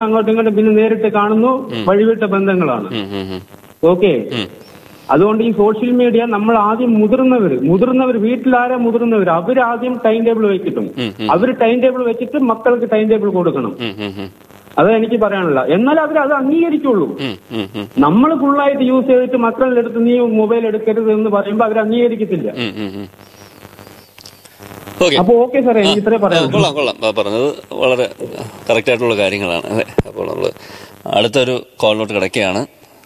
അങ്ങോട്ടും ഇങ്ങോട്ടും പിന്നെ നേരിട്ട് കാണുന്നു വഴിവിട്ട ബന്ധങ്ങളാണ് ഉം, ഉം, ഉം. ഓക്കെ ഉം. അതുകൊണ്ട് ഈ സോഷ്യൽ മീഡിയ നമ്മൾ ആദ്യം മുതിർന്നവർ മുതിർന്നവർ വീട്ടിലാരാ മുതിർന്നവർ അവർ ആദ്യം ടൈം ടേബിൾ വെച്ചിട്ടും ഉം, ഉം. അവർ ടൈം ടേബിൾ വെച്ചിട്ട് മക്കൾക്ക് ടൈം ടേബിൾ കൊടുക്കണം ഉം, ഉം, ഉം. അത് എനിക്ക് പറയാനുള്ള എന്നാൽ അവർ അത് അംഗീകരിക്കുള്ളൂ ഉം, ഉം, ഉം. നമ്മൾ ഫുള്ളായിട്ട് യൂസ് ചെയ്തിട്ട് മക്കളുടെ അടുത്ത് നീ മൊബൈൽ എടുക്കരുത് എന്ന് പറയുമ്പോൾ അവർ അംഗീകരിക്കത്തില്ല ഉം, ഉം, ഉം. ഓക്കെ അപ്പൊ ഓക്കെ സാറേ എനിക്ക് ഇത്രേ ആ, പറയാം കൊള്ളാം കൊള്ളാം ആ, പറഞ്ഞത് വളരെ കറക്റ്റ് ആയിട്ടുള്ള കാര്യങ്ങളാണ് അതെ അപ്പോൾ നമ്മൾ അടുത്തൊരു കോളിലോട്ട് കിടക്കുകയാണ്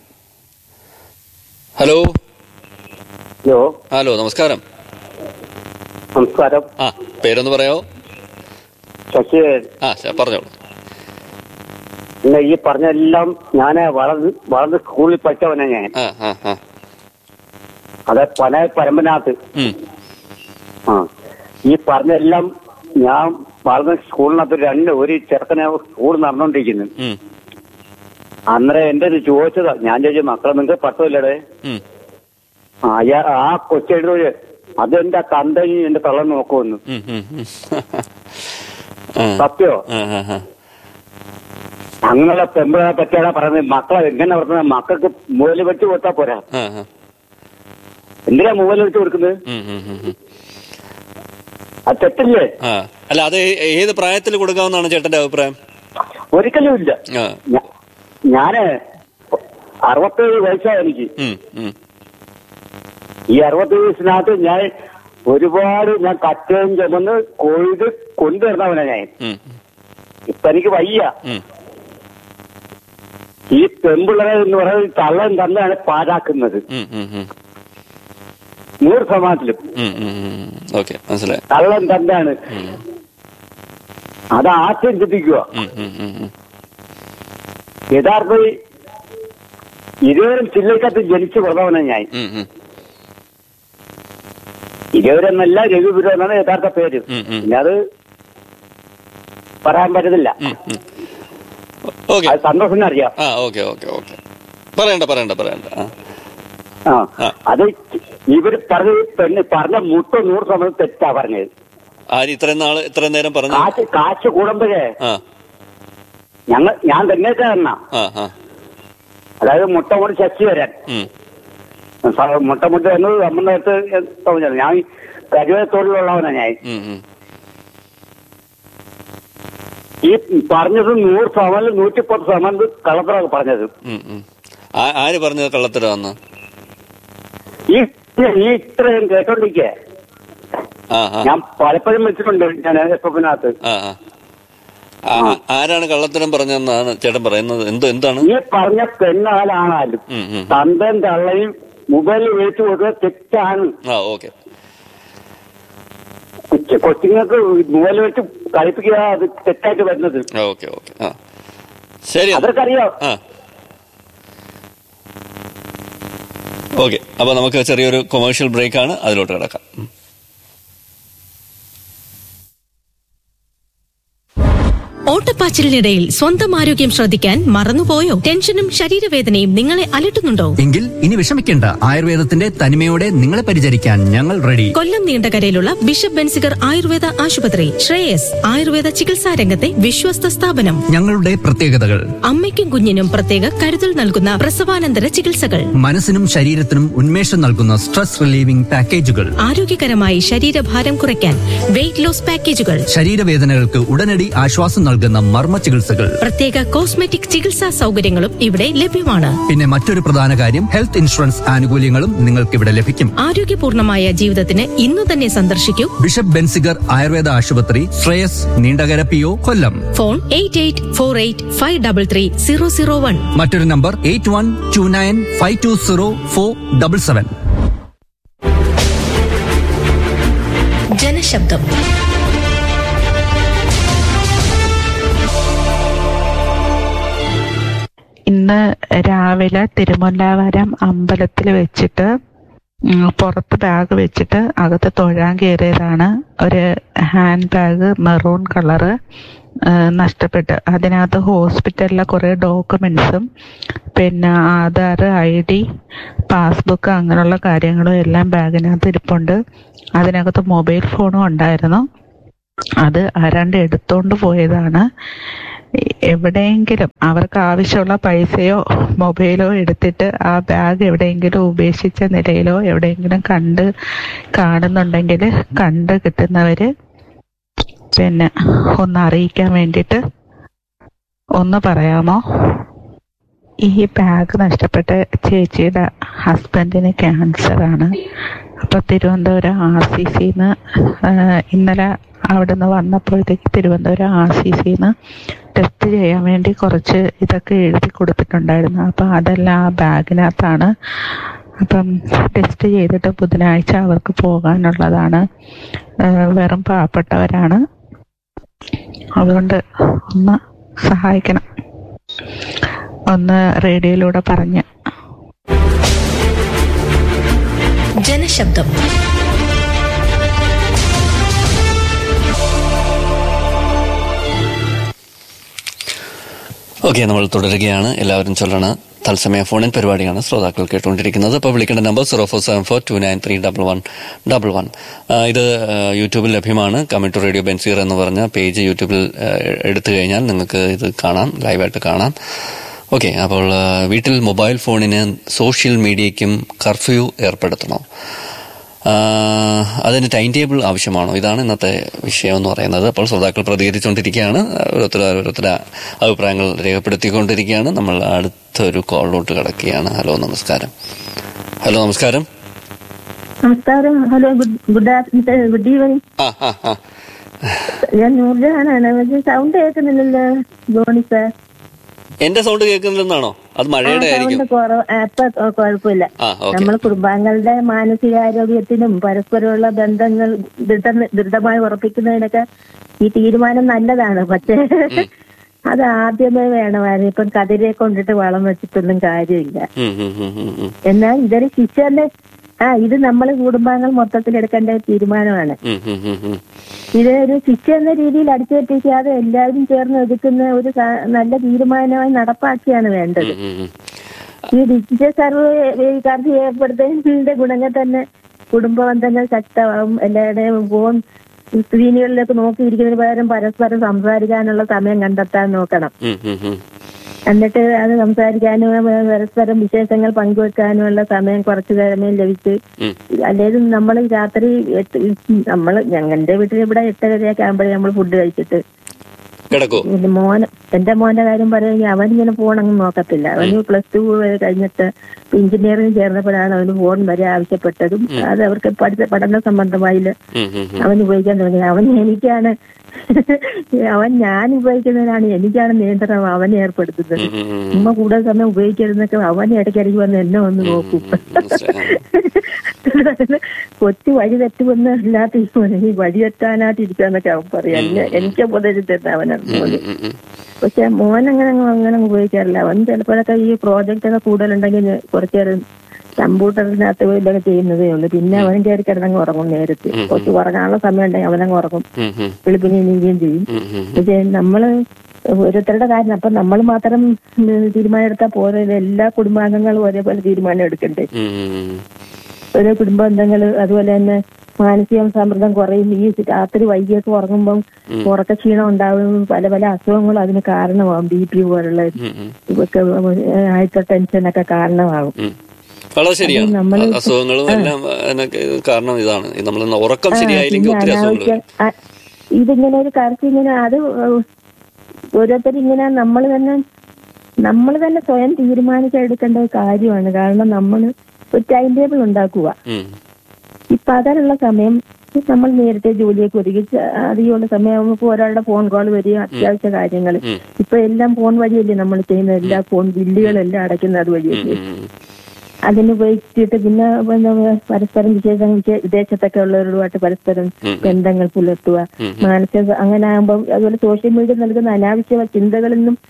ഹലോ ഹലോ ഹലോ നമസ്കാരം നമസ്കാരം ആ പേരൊന്ന് പറയാമോ ശശിധരൻ ആ ശ- പറഞ്ഞോളൂ പിന്നെ ഈ പറഞ്ഞെല്ലാം ഞാൻ വളർന്ന് വളർന്ന് സ്കൂളിൽ പഠിച്ചവനാ ഞാൻ ആ ആ ആ അത് പന പരമ്പനാഥ് ഉം, ആ ഈ പറഞ്ഞെല്ലാം ഞാൻ വളർന്ന സ്കൂളിനകത്ത് രണ്ട് ഒരു ചെറുക്കനെ സ്കൂൾ നടന്നുകൊണ്ടിരിക്കുന്നു ഉം, അന്നേരം എന്റെ ഒരു ചോദിച്ചതാ ഞാൻ ചോദിച്ചു മക്കളെ നിങ്ങൾക്ക് പട്ടമില്ലടേ ഉം. ആ അയ്യാ ആ കൊച്ചെഴുതോര് അതെന്റെ തന്തയും എന്റെ തള്ളം നോക്കുമെന്ന് ഉം, ഉം, ഉം. ആ, സത്യോ ആ, ആ, ആ. അങ്ങനെയുള്ള പെമ്പിളെ പറ്റിയാണ് പറയുന്നത് മക്കളെ എങ്ങനെ വളർത്തുന്നത് മക്കൾക്ക് മുതൽ വെച്ച് കൊടുത്താ പോരാ ആ, ആ. എന്തിനാ മുതൽ വെച്ച് കൊടുക്കുന്നത് ഉം, ഉം, ഉം, ഉം. അത് തെറ്റല്ലേ ആ അല്ല അത് ഏ- ഏത് പ്രായത്തിൽ കൊടുക്കാമെന്നാണ് ചേട്ടന്റെ അഭിപ്രായം ഒരിക്കലും ഇല്ല ആ ഞ- ഞാന് അറുപത്തേഴ് വയസ്സായി എനിക്ക് ഉം, ഉം. ഈ അറുപത്തേഴ് വയസ്സിനകത്ത് ഞാൻ ഒരുപാട് ഞാൻ കറ്റയും ചുമന്ന് കൊഴുത് കൊണ്ടുവരുന്നവനാ ഞാൻ ഉം, ഇപ്പൊ എനിക്ക് വയ്യ ഉം. ഈ പെമ്പിള്ളറെ എന്ന് പറയുന്നത് തള്ളൻ തന്നെയാണ് പാഴാക്കുന്നത് ഉം, ഉം, ഉം. നൂറ് ശതമാനത്തിലും ഉം, ഉം, ഉം. ഓക്കെ മനസ്സിലായി തള്ളൻ തന്നെയാണ് ഉം, അത് ആദ്യം ചിന്തിക്കുക ഉം, ഉം, ഉം, ഉം. യഥാർത്ഥ ഇരുവരും ചില്ലക്കത്ത് ജനിച്ചു കൊടുത്തവനാ ഞാൻ ഉം, ഉം. ഇരുവരെന്നല്ല രഘുപുരം എന്നാണ് യഥാർത്ഥ പേര് ഉം, ഉം. പിന്നെ അത് പറയാൻ പറ്റത്തില്ല ഉം, ഉം. ഓക്കെ അത് സന്തോഷം അറിയാം ആ ഓക്കെ ഓക്കെ ഓക്കെ പറയണ്ട പറയണ്ട പറയണ്ട ആ ആ ആ. അത് ഇവര് പറഞ്ഞ പെണ്ണ് പറഞ്ഞ മുട്ട നൂറ് സമയം തെറ്റാ പറഞ്ഞത് ആര് ഇത്രയും നാള് ഇത്രയും നേരം പറഞ്ഞു കാശ് കാശ് കൂടുമ്പോഴേ ആ ഞങ്ങൾ ഞാൻ തന്നെ തന്ന ആ ആ അതായത് മുട്ട മുടി ശശി വരാൻ ഉം, സ- മുട്ട മുട്ട എന്നത് നമ്മുടെ അടുത്ത് തോന്നിയത് ഞാൻ കരുവത്തൊഴിലുള്ളവനാ ഞാൻ ഉം, ഉം. ഈ പറഞ്ഞത് നൂറ് ശതമാനം നൂറ്റിപ്പത്ത് ശതമാനം കള്ളത്തറ പറഞ്ഞത് ഉം, ഉം. ആ- ആര് പറഞ്ഞത് കള്ളത്തരാന്ന് ഈ ഈ ഇത്രയും കേട്ടോണ്ടിരിക്കേ ആ ആ ഞാൻ പലപ്പോഴും വെച്ചിട്ടുണ്ട് ഞാൻ എഫ് എഫിനകത്ത് ആ ആ. ആ, ആരാണ് കള്ളത്തരം പറഞ്ഞതെന്നാണ് ചേട്ടൻ പറയുന്നത് എന്തോ എന്താണ് ഈ പറഞ്ഞ പെണ്ണാലാണാലും ഉം, ഉം. തന്തൻ തള്ളയും മൊബൈലിൽ വിളിച്ചു കൊടുക്കുന്നത് തെറ്റാണ് ആ ഓക്കെ കൊച്ചു- കൊച്ചുങ്ങൾക്ക് മൊബൈൽ വെച്ച് കളിപ്പിക്കുക അത് തെറ്റായിട്ട് വരുന്നത് ആ ഓക്കെ ഓക്കെ ആ ശരി എന്നാ. അവർക്കറിയാം ആ ഓക്കെ അപ്പൊ നമുക്ക് ചെറിയൊരു കൊമേഴ്ഷ്യൽ ബ്രേക്ക് ആണ് അതിലോട്ട് കിടക്കാം ഉം. ഓട്ടപ്പാച്ചിലിനിടയിൽ സ്വന്തം ആരോഗ്യം ശ്രദ്ധിക്കാൻ മറന്നുപോയോ ടെൻഷനും ശരീരവേദനയും നിങ്ങളെ അലട്ടുന്നുണ്ടോ എങ്കിൽ ഇനി വിഷമിക്കേണ്ട ആയുർവേദത്തിന്റെ തനിമയോടെ നിങ്ങളെ പരിചരിക്കാൻ ഞങ്ങൾ റെഡി കൊല്ലം നീണ്ടകരയിലുള്ള ബിഷപ്പ് ബെൻസിഗർ ആയുർവേദ ആശുപത്രി ശ്രേയസ് ആയുർവേദ ചികിത്സാ രംഗത്തെ വിശ്വസ്ത സ്ഥാപനം ഞങ്ങളുടെ പ്രത്യേകതകൾ അമ്മയ്ക്കും കുഞ്ഞിനും പ്രത്യേക കരുതൽ നൽകുന്ന പ്രസവാനന്തര ചികിത്സകൾ മനസ്സിനും ശരീരത്തിനും ഉന്മേഷം നൽകുന്ന സ്ട്രെസ് റിലീവിംഗ് പാക്കേജുകൾ ആരോഗ്യകരമായി ശരീരഭാരം കുറയ്ക്കാൻ വെയിറ്റ് ലോസ് പാക്കേജുകൾ ശരീരവേദനകൾക്ക് ഉടനടി ആശ്വാസം നൽകുന്ന മർമ്മ ചികിത്സകൾ പ്രത്യേക കോസ്മെറ്റിക് ചികിത്സാ സൗകര്യങ്ങളും ഇവിടെ ലഭ്യമാണ് പിന്നെ മറ്റൊരു പ്രധാന കാര്യം ഹെൽത്ത് ഇൻഷുറൻസ് ആനുകൂല്യങ്ങളും നിങ്ങൾക്ക് ഇവിടെ ലഭിക്കും ആരോഗ്യപൂർണമായ ജീവിതത്തിന് ഇന്നു തന്നെ സന്ദർശിക്കൂ ബിഷപ്പ് ബെൻസിഗർ ആയുർവേദ ആശുപത്രി Shreyas Neendakara P O Kollam phone eight eight four eight five double three zero zero one മറ്റൊരു number eight one two nine five two zero four double seven ജനശബ്ദം ഇന്ന് രാവിലെ തിരുമുല്ലാവരം അമ്പലത്തിൽ വെച്ചിട്ട് ഉം, പുറത്ത് ബാഗ് വെച്ചിട്ട് അകത്ത് തൊഴാൻ കയറിയതാണ് ഒരു ഹാൻഡ് ബാഗ് മെറൂൺ കളറ് നഷ്ടപ്പെട്ട് അതിനകത്ത് ഹോസ്പിറ്റലിലെ കുറേ ഡോക്യുമെന്റ്സും പിന്നെ ആധാർ ഐ ഡി പാസ്ബുക്ക് അങ്ങനെയുള്ള കാര്യങ്ങളും എല്ലാം ബാഗിനകത്ത് ഇരിപ്പുണ്ട് അതിനകത്ത് മൊബൈൽ ഫോണും ഉണ്ടായിരുന്നു അത് ആരാണ്ട് എടുത്തോണ്ട് പോയതാണ് എവിടെയെങ്കിലും അവർക്ക് ആവശ്യമുള്ള പൈസയോ മൊബൈലോ എടുത്തിട്ട് ആ ബാഗ് എവിടെയെങ്കിലും ഉപേക്ഷിച്ച നിലയിലോ എവിടെയെങ്കിലും കണ്ട് കാണുന്നുണ്ടെങ്കിൽ കണ്ട് കിട്ടുന്നവര് പിന്നെ ഒന്ന് അറിയിക്കാൻ വേണ്ടിയിട്ട് ഒന്ന് പറയാമോ ഈ ബാഗ് നഷ്ടപ്പെട്ട ചേച്ചിയുടെ ഹസ്ബൻഡിന് ക്യാൻസർ ആണ് അപ്പൊ തിരുവനന്തപുരം ആർ സി സിന്ന് ഇന്നലെ അവിടുന്ന് വന്നപ്പോഴത്തേക്ക് തിരുവനന്തപുരം ആർ സി സിന്ന് ടെസ്റ്റ് ചെയ്യാൻ വേണ്ടി കുറച്ച് ഇതൊക്കെ എഴുതി കൊടുത്തിട്ടുണ്ടായിരുന്നു അപ്പൊ അതെല്ലാം ആ ബാഗിനകത്താണ് അപ്പം ടെസ്റ്റ് ചെയ്തിട്ട് ബുധനാഴ്ച അവർക്ക് പോകാനുള്ളതാണ് ഏഹ് വെറും പാവപ്പെട്ടവരാണ് അതുകൊണ്ട് ഒന്ന് സഹായിക്കണം ഒന്ന് റേഡിയോയിലൂടെ പറഞ്ഞ് ജനശബ്ദം ഓക്കെ നമ്മൾ തുടരുകയാണ് എല്ലാവരും ചൊല്ലണ തത്സമയ ഫോണിൻ പരിപാടിയാണ് ശ്രോതാക്കൾ കേട്ടുകൊണ്ടിരിക്കുന്നത് അപ്പോൾ വിളിക്കേണ്ട number zero four seven four two nine three double one double one ഇത് ആ, യൂട്യൂബിൽ ലഭ്യമാണ് കമ്മിറ്റു റേഡിയോ ബെൻസീർ എന്ന് പറഞ്ഞ പേജ് യൂട്യൂബിൽ ആ, എടുത്തു കഴിഞ്ഞാൽ നിങ്ങൾക്ക് ഇത് കാണാം ലൈവായിട്ട് കാണാം ഓക്കെ അപ്പോൾ ആ, വീട്ടിൽ മൊബൈൽ ഫോണിന് സോഷ്യൽ മീഡിയയ്ക്കും കർഫ്യൂ ഏർപ്പെടുത്തണോ ആ, അതിന് ടൈം ടേബിൾ ആവശ്യമാണോ ഇതാണ് ഇന്നത്തെ വിഷയം എന്ന് പറയുന്നത് അപ്പോൾ ശ്രോതാക്കൾ പ്രതികരിച്ചുകൊണ്ടിരിക്കുകയാണ് ഓരോരുത്തർ ഓരോരുത്തരുടെ അഭിപ്രായങ്ങൾ രേഖപ്പെടുത്തിക്കൊണ്ടിരിക്കുകയാണ് നമ്മൾ അടുത്തൊരു കോളിലോട്ട് കിടക്കുകയാണ് ഹലോ നമസ്കാരം ഹലോ നമസ്കാരം നമസ്കാരം hello good good afternoon good evening ആ ആ ആ ഞാൻ നൂർജഹാനാണ് പക്ഷേ സൗണ്ട് കേൾക്കുന്നില്ലല്ലോ ധോണി സാർ എന്റെ സൗണ്ട് കേൾക്കുന്നില്ലെന്നാണോ അത് മഴയുടെ ആയിരിക്കും സൗണ്ട് കുറവ് അപ്പൊ കുഴപ്പമില്ല ആ ഓക്കെ നമ്മൾ കുടുംബാംഗങ്ങളുടെ മാനസികാരോഗ്യത്തിനും പരസ്പരമുള്ള ബന്ധങ്ങൾ ദൃഢ ദൃഢമായി ഉറപ്പിക്കുന്നതിനൊക്കെ ഈ തീരുമാനം നല്ലതാണ് പക്ഷേ അത് ആദ്യമേ വേണമായിരുന്നു ഇപ്പം കതിരെ കൊണ്ടിട്ട് വളം വെച്ചിട്ടൊന്നും കാര്യമില്ല ഉം, ഉം, ഉം, ഉം, ഉം. എന്നാൽ ഇതൊരു ശിഷ്യന്റെ ആ ഇത് നമ്മൾ കുടുംബാംഗങ്ങൾ മൊത്തത്തിൽ എടുക്കേണ്ട ഒരു തീരുമാനമാണ് ഉം, ഉം, ഉം, ഉം. ഇത് ഒരു ശിക്ഷ എന്ന രീതിയിൽ അടിച്ചേൽപ്പിക്കാതെ എല്ലാവരും ചേർന്ന് ഒതുക്കുന്ന ഒരു സ- നല്ല തീരുമാനമായി നടപ്പാക്കിയാണ് വേണ്ടത് ഉം, ഉം, ഉം. ഈ ഡിജിറ്റൽ സർവേ കാർഡ് ഏർപ്പെടുത്തുന്നതിന്റെ ഗുണങ്ങൾ തന്നെ കുടുംബ ബന്ധങ്ങൾ ശക്തമാവും എല്ലാവരുടെയും ഫോൺ സ്ക്രീനുകളിലേക്ക് നോക്കിയിരിക്കുന്നതിന് പകരം പരസ്പരം സംസാരിക്കാനുള്ള സമയം കണ്ടെത്താൻ നോക്കണം ഉം, ഉം, ഉം. എന്നിട്ട് അത് സംസാരിക്കാനും ഏഹ് പരസ്പരം വിശേഷങ്ങൾ പങ്കുവെക്കാനുമുള്ള സമയം കുറച്ചു സമയം ലഭിച്ച് ഉം. അല്ലെങ്കിൽ നമ്മൾ രാത്രി എട്ട് നമ്മൾ ഞങ്ങളുടെ വീട്ടിൽ ഇവിടെ എട്ടരയൊക്കെ ആകുമ്പോഴേ നമ്മൾ ഫുഡ് കഴിച്ചിട്ട് കിടക്കോ പിന്നെ മോന് എന്റെ മോന്റെ കാര്യം പറയുമെങ്കിൽ അവൻ ഇങ്ങനെ ഫോൺ അങ്ങ് നോക്കത്തില്ല അവന് പ്ലസ് ടു കഴിഞ്ഞിട്ട് എഞ്ചിനീയറിംഗ് ചേർന്നപ്പോഴാണ് അവന് ഫോൺ വരെ ആവശ്യപ്പെട്ടതും അത് അവർക്ക് പഠിത്ത പഠന സംബന്ധമായില്ല ഉം, ഉം, ഉം. അവൻ ഉപയോഗിക്കാൻ തുടങ്ങിയത് അവൻ എനിക്കാണ് അവൻ ഞാൻ ഉപയോഗിക്കുന്നതിനാണ് എനിക്കാണ് നിയന്ത്രണം അവൻ ഏർപ്പെടുത്തുന്നത് ഉം, ഉം, ഉം. ഉമ്മ കൂടുതൽ സമയം ഉപയോഗിക്കരുതെന്നൊക്കെ അവൻ ഇടയ്ക്കിടയ്ക്ക് വന്ന് എന്നെ ഒന്ന് നോക്കും മനസ്സിലായി. കൊച്ചു വഴി തെറ്റുമെന്ന് അല്ലാത്ത ഈ മോനെ ഈ വഴി തെറ്റാനായിട്ട് ഇരിക്കാന്നൊക്കെ അവൻ പറയാം എന്നെ എനിക്ക് ഉപദേശം തരുന്ന അവനാണ് മോന് ഉം, ഉം. പക്ഷെ മോൻ അങ്ങനെ അങ്ങ് അങ്ങനെ അങ്ങ് ഉപയോഗിക്കാറില്ല അവൻ ചിലപ്പോഴൊക്കെ ഈ പ്രോജക്റ്റ് ഒക്കെ കൂടുതലുണ്ടെങ്കിൽ കുറച്ചു നേരം കമ്പ്യൂട്ടറിനകത്ത് ഇതൊക്കെ ചെയ്യുന്നതേ ഉള്ളൂ പിന്നെ അവൻ കയറി കിടന്നങ്ങ് ഉറങ്ങും നേരത്തെ കുറച്ച് ഉറങ്ങാനുള്ള സമയം ഉണ്ടെങ്കിൽ അവനങ്ങ് ഉറങ്ങും ഉം, ഉം. വെളുപ്പിനെ എണീക്കുകയും ചെയ്യും ഉം, ഉം. പക്ഷെ നമ്മള് ഓരോരുത്തരുടെ കാര്യം അപ്പൊ നമ്മൾ മാത്രം ഉം, തീരുമാനം എടുത്താൽ പോരെ എല്ലാ കുടുംബാംഗങ്ങളും ഒരേപോലെ തീരുമാനം എടുക്കണ്ടേ ഉം, ഉം. ഓരോ കുടുംബ ബന്ധങ്ങള് അതുപോലെ തന്നെ മാനസിക സമ്മർദ്ദം കുറയും ഈ രാത്രി വൈകിയൊക്കെ ഉറങ്ങുമ്പോൾ ഉറക്കക്ഷീണം ഉണ്ടാവും പല പല അസുഖങ്ങളും അതിന് കാരണമാകും ബി പി പോലുള്ള ഉം, ഉം. ഇതൊക്കെ ഹൈപ്പർ ടെൻഷനൊക്കെ കാരണമാകും ഉം. വളരെ ശരിയാണ് അത് നമ്മള് അ- അസുഖങ്ങളും എല്ലാം അതിനൊക്കെ കാരണം ഇതാണ് നമ്മൾ ഉറക്കം ശരിയായില്ലെങ്കിൽ പിന്നെ ഒത്തിരി അസുഖങ്ങൾ അനാവശ്യം ആ, ഇതിങ്ങനെ ഒരു കറക്റ്റ് ഇങ്ങനെ അത് ഓരോരുത്തർ ഇങ്ങനെ നമ്മൾ തന്നെ നമ്മൾ തന്നെ സ്വയം തീരുമാനിച്ചെടുക്കേണ്ട ഒരു കാര്യമാണ് കാരണം നമ്മൾ ഒരു ടൈം ടേബിൾ ഉണ്ടാക്കുക ഉം. ഇപ്പൊ അതിനുള്ള സമയം നമ്മൾ നേരത്തെ ജോലിയൊക്കെ ഒതുക്കി ച- അധികമുള്ള സമയം ഇപ്പൊ ഒരാളുടെ ഫോൺ കോൾ വരിക അത്യാവശ്യ കാര്യങ്ങൾ ഉം. ഇപ്പൊ എല്ലാം ഫോൺ വഴിയല്ലേ നമ്മൾ ചെയ്യുന്ന എല്ലാ ഫോൺ ബില്ലുകളെല്ലാം അടയ്ക്കുന്നത് അത് വഴിയല്ലേ ഉം, ഉം. അതിന് ഉപയോഗിച്ചിട്ട് പിന്നെ പിന്നെ പരസ്പരം വിശേഷം വിശേ- വിദേശത്തൊക്കെ ഉള്ളവരുമായിട്ട് പരസ്പരം ഉം. ബന്ധങ്ങൾ പുലർത്തുക ഉം. മാനസിക അങ്ങനെ ആകുമ്പോൾ അതുപോലെ സോഷ്യൽ മീഡിയ നൽകുന്ന അനാവശ്യ ചിന്തകളിൽ നിന്നും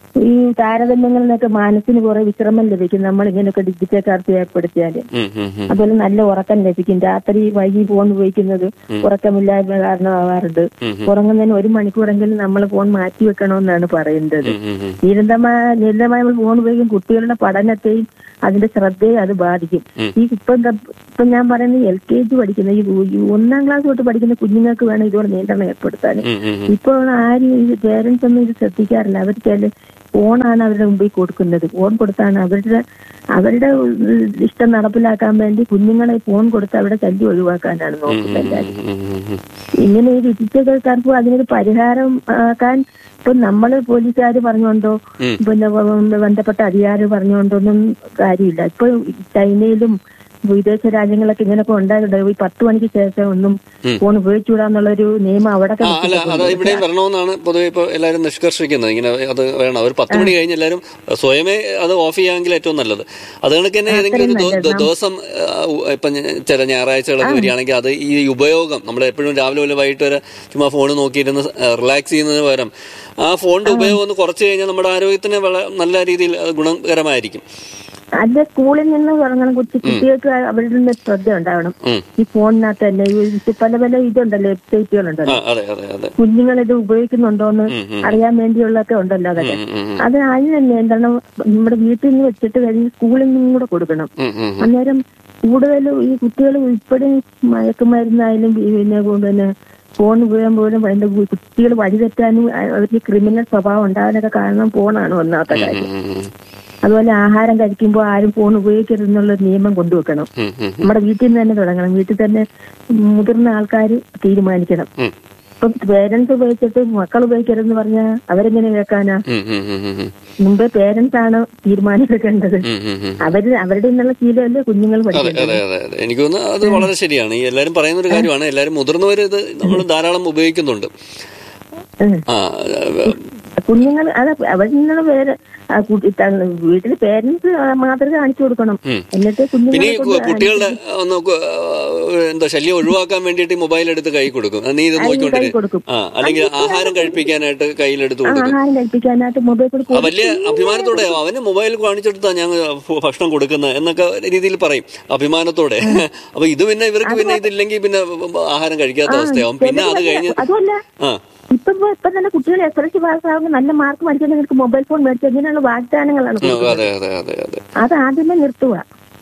ഈ താരതമ്യങ്ങളിൽ നിന്നൊക്കെ മനസ്സിന് കുറെ വിശ്രമം ലഭിക്കും നമ്മൾ ഇങ്ങനെയൊക്കെ ഡിജിറ്റൽ കാർഡ് ഏർപ്പെടുത്തിയാല് ഉം, ഉം, ഉം. അതുപോലെ നല്ല ഉറക്കം ലഭിക്കും രാത്രി വൈകി ഫോൺ ഉപയോഗിക്കുന്നത് ഉറക്കമില്ലായ്മ കാരണമാവാറുണ്ട് ഉറങ്ങുന്നതിന് ഒരു മണിക്കൂറെങ്കിലും നമ്മൾ ഫോൺ മാറ്റി വെക്കണമെന്നാണ് പറയുന്നത് ഉം, ഉം, ഉം. നിരന്തരമായ നിരന്തരമായ നമ്മൾ ഫോൺ ഉപയോഗിക്കും കുട്ടികളുടെ പഠനത്തെയും അതിന്റെ ശ്രദ്ധയെ അത് ബാധിക്കും ഈ ഇപ്പൊ എന്താ ഇപ്പൊ ഞാൻ പറയുന്നത് എൽ കെ ജി പഠിക്കുന്ന ഈ ഈ ഒന്നാം ക്ലാസ് തൊട്ട് പഠിക്കുന്ന കുഞ്ഞുങ്ങൾക്ക് വേണം ഇതുപോലെ നിയന്ത്രണം ഏർപ്പെടുത്താൻ ഉം, ഉം, ഉം. ഇപ്പോൾ ആരും ഈ പേരൻസ് ഒന്നും ഇത് ശ്രദ്ധിക്കാറില്ല അവർ ചില ഫോണാണ് അവരുടെ മുമ്പിൽ കൊടുക്കുന്നത് ഫോൺ കൊടുത്താണ് അവരുടെ അവരുടെ ഇഷ്ടം നടപ്പിലാക്കാൻ വേണ്ടി കുഞ്ഞുങ്ങളെ ഫോൺ കൊടുത്ത് അവരുടെ ശല്യം ഒഴിവാക്കാനാണ് നോക്കുന്നത് എല്ലാവരും ഉം, ഉം, ഉം. ഇങ്ങനെ ഈ ഡിജിറ്റൽക്കാർക്ക് അതിനൊരു പരിഹാരം ആക്കാൻ ഇപ്പൊ നമ്മള് പോലീസുകാർ പറഞ്ഞുകൊണ്ടോ ഉം. പിന്നെ വ- ബന്ധപ്പെട്ട അധികാരി പറഞ്ഞുകൊണ്ടൊന്നും കാര്യമില്ല ഇപ്പൊ ചൈനയിലും വിദേശ രാജ്യങ്ങളൊക്കെ ഇങ്ങനെയൊക്കെ ഉണ്ടായിട്ടുണ്ട് ഈ പത്ത് മണിക്ക് ശേഷം ഒന്നും ഫോൺ ഉപയോഗിച്ചുകൂടാന്നുള്ള ഒരു നിയമം അവിടെ ആ അല്ല അത് ഇവിടെയും വരണമെന്നാണ് പൊതുവെ ഇപ്പോൾ എല്ലാവരും നിഷ്കർഷിക്കുന്നത് ഇങ്ങനെ അത് വേണം ഒരു പത്ത് മണി കഴിഞ്ഞ് എല്ലാവരും സ്വയമേ അത് ഓഫ് ചെയ്യാമെങ്കിൽ ഏറ്റവും നല്ലത് അത് കണക്ക് തന്നെ ഏതെങ്കിലും ഒരു ദോ- ദോ- ദിവസം ആ, ഉ- ഇപ്പം ഞ- ചില ഞായറാഴ്ചകളൊക്കെ വരികയാണെങ്കിൽ അത് ഈ ഉപയോഗം നമ്മൾ എപ്പോഴും രാവിലെ മുതൽ വൈകിട്ട് വരെ ചുമ്മാ ഫോൺ നോക്കിയിരുന്ന് റിലാക്സ് ചെയ്യുന്നതിന് പകരം ആ ഫോണിന്റെ ഉപയോഗം ഒന്ന് കുറച്ച് കഴിഞ്ഞാൽ നമ്മുടെ ആരോഗ്യത്തിന് വളരെ നല്ല രീതിയിൽ അത് ഗുണകരമായിരിക്കും അത് സ്കൂളിൽ നിന്ന് തുടങ്ങണം കൊച്ചു കുട്ടികൾക്ക് അവരുടെ നിന്ന് ശ്രദ്ധ ഉണ്ടാവണം ഉം. ഈ ഫോണിനകത്ത് തന്നെ ഈ പല പല ഇതുണ്ടല്ലോ വെബ്സൈറ്റുകളുണ്ടല്ലോ ആ അതെ അതെ അതെ കുഞ്ഞുങ്ങൾ ഇത് ഉപയോഗിക്കുന്നുണ്ടോന്ന് അറിയാൻ വേണ്ടിയുള്ളതൊക്കെ ഉണ്ടല്ലോ അതൊക്കെ ഉം, ഉം, ഉം. അത് അതിന് നിയന്ത്രണം നമ്മുടെ വീട്ടിൽ നിന്ന് വെച്ചിട്ട് കഴിഞ്ഞ് സ്കൂളിൽ നിന്നും കൂടെ കൊടുക്കണം ഉം, ഉം, ഉം. അന്നേരം കൂടുതലും ഈ കുട്ടികൾ ഉൾപ്പെടെ മയക്കുമരുന്നായാലും ഈ പിന്നെ പിന്നെ ഫോൺ ഉപയോഗം പോലും അതിന്റെ കുട്ടികൾ വഴിതെറ്റാനും അ- അവർക്ക് ക്രിമിനൽ സ്വഭാവം ഉണ്ടാകാനൊക്കെ കാരണം ഫോണാണ് ഒന്നാമത്തെ കാര്യം ഉം, ഉം, അതുപോലെ ആഹാരം കഴിക്കുമ്പോൾ ആരും ഫോൺ ഉപയോഗിക്കരുതെന്നുള്ള ഒരു നിയമം കൊണ്ടുവെക്കണം ഉം, ഉം, നമ്മുടെ വീട്ടിൽ നിന്ന് തന്നെ തുടങ്ങണം വീട്ടിൽ തന്നെ മുതിർന്ന ആൾക്കാർ തീരുമാനിക്കണം ഉം. ഇപ്പം പേരൻസ് ഉപയോഗിച്ചിട്ട് മക്കൾ ഉപയോഗിക്കരുതെന്ന് പറഞ്ഞാൽ അവരെങ്ങനെ കേൾക്കാനാ ഉം, ഉം, ഉം, ഉം, ഉം. മുമ്പേ പേരൻസ് ആണ് തീരുമാനമെടുക്കേണ്ടത് ഉം, ഉം, ഉം. അവര് അവരുടെ നിന്നുള്ള ശീലമല്ലേ കുഞ്ഞുങ്ങൾ അതെ പഠിക്കുന്നത് അതെ അതെ അതെ എനിക്ക് തോന്നുന്നു അത് വളരെ ശരിയാണ് ഈ എല്ലാവരും പറയുന്ന ഒരു കാര്യമാണ് എല്ലാവരും മുതിർന്നവർ ഇത് നമ്മൾ ധാരാളം ഉപയോഗിക്കുന്നുണ്ട് ഉം. ആ കുഞ്ഞുങ്ങൾ അത് അവരിൽ നിന്നുള്ള പേര് ആ കുട്ടി- ത- വീട്ടില് പേരൻസ് മാതൃക കാണിച്ചു കൊടുക്കണം ഉം. എന്നിട്ട് പിന്നെ കുഞ്ഞുങ്ങളെ ഈ കൊണ്ട് കു- കുട്ടികളുടെ ഒന്ന് കു- എന്താ ശല്യം ഒഴിവാക്കാൻ വേണ്ടിയിട്ട് ഈ മൊബൈൽ എടുത്ത് കൈ കൊടുക്കും നീ ഇത് നോക്കിക്കൊണ്ടിരി കൊടുക്കും. ആ അല്ലെങ്കിൽ ആഹാരം കഴിപ്പിക്കാനായിട്ട് കയ്യിലെടുത്ത് ആ, കൊടുക്കും ആഹാരം കഴിപ്പിക്കാനായിട്ട് മൊബൈൽ കൂടി ആ വലിയ അഭിമാനത്തോടെ അവന് മൊബൈൽ കാണിച്ചെടുത്താ ഞങ്ങൾ ഭക്ഷണം കൊടുക്കുന്നത് എന്നൊക്കെ രീതിയിൽ പറയും അഭിമാനത്തോടെ അപ്പൊ ഇത് പിന്നെ ഇവർക്ക് പിന്നെ ഇതില്ലെങ്കിൽ പിന്നെ ആഹാരം കഴിക്കാത്ത അവസ്ഥയാവും പിന്നെ അത് കഴിഞ്ഞ് അതുമല്ല ആ ഇപ്പൊ ഇപ്പൊ തന്നെ കുട്ടികൾ എസ് എൽ സി പാസ്സാകുമ്പോൾ നല്ല മാർക്ക് മേടിച്ചാൽ നിങ്ങൾക്ക് മൊബൈൽ ഫോൺ മേടിച്ചു ഇങ്ങനെയുള്ള വാഗ്ദാനങ്ങളാണ് ഉം, കൊടുക്കുന്നത്. അതെ അതെ അതെ അതെ അത് ആദ്യമേ നിർത്തുക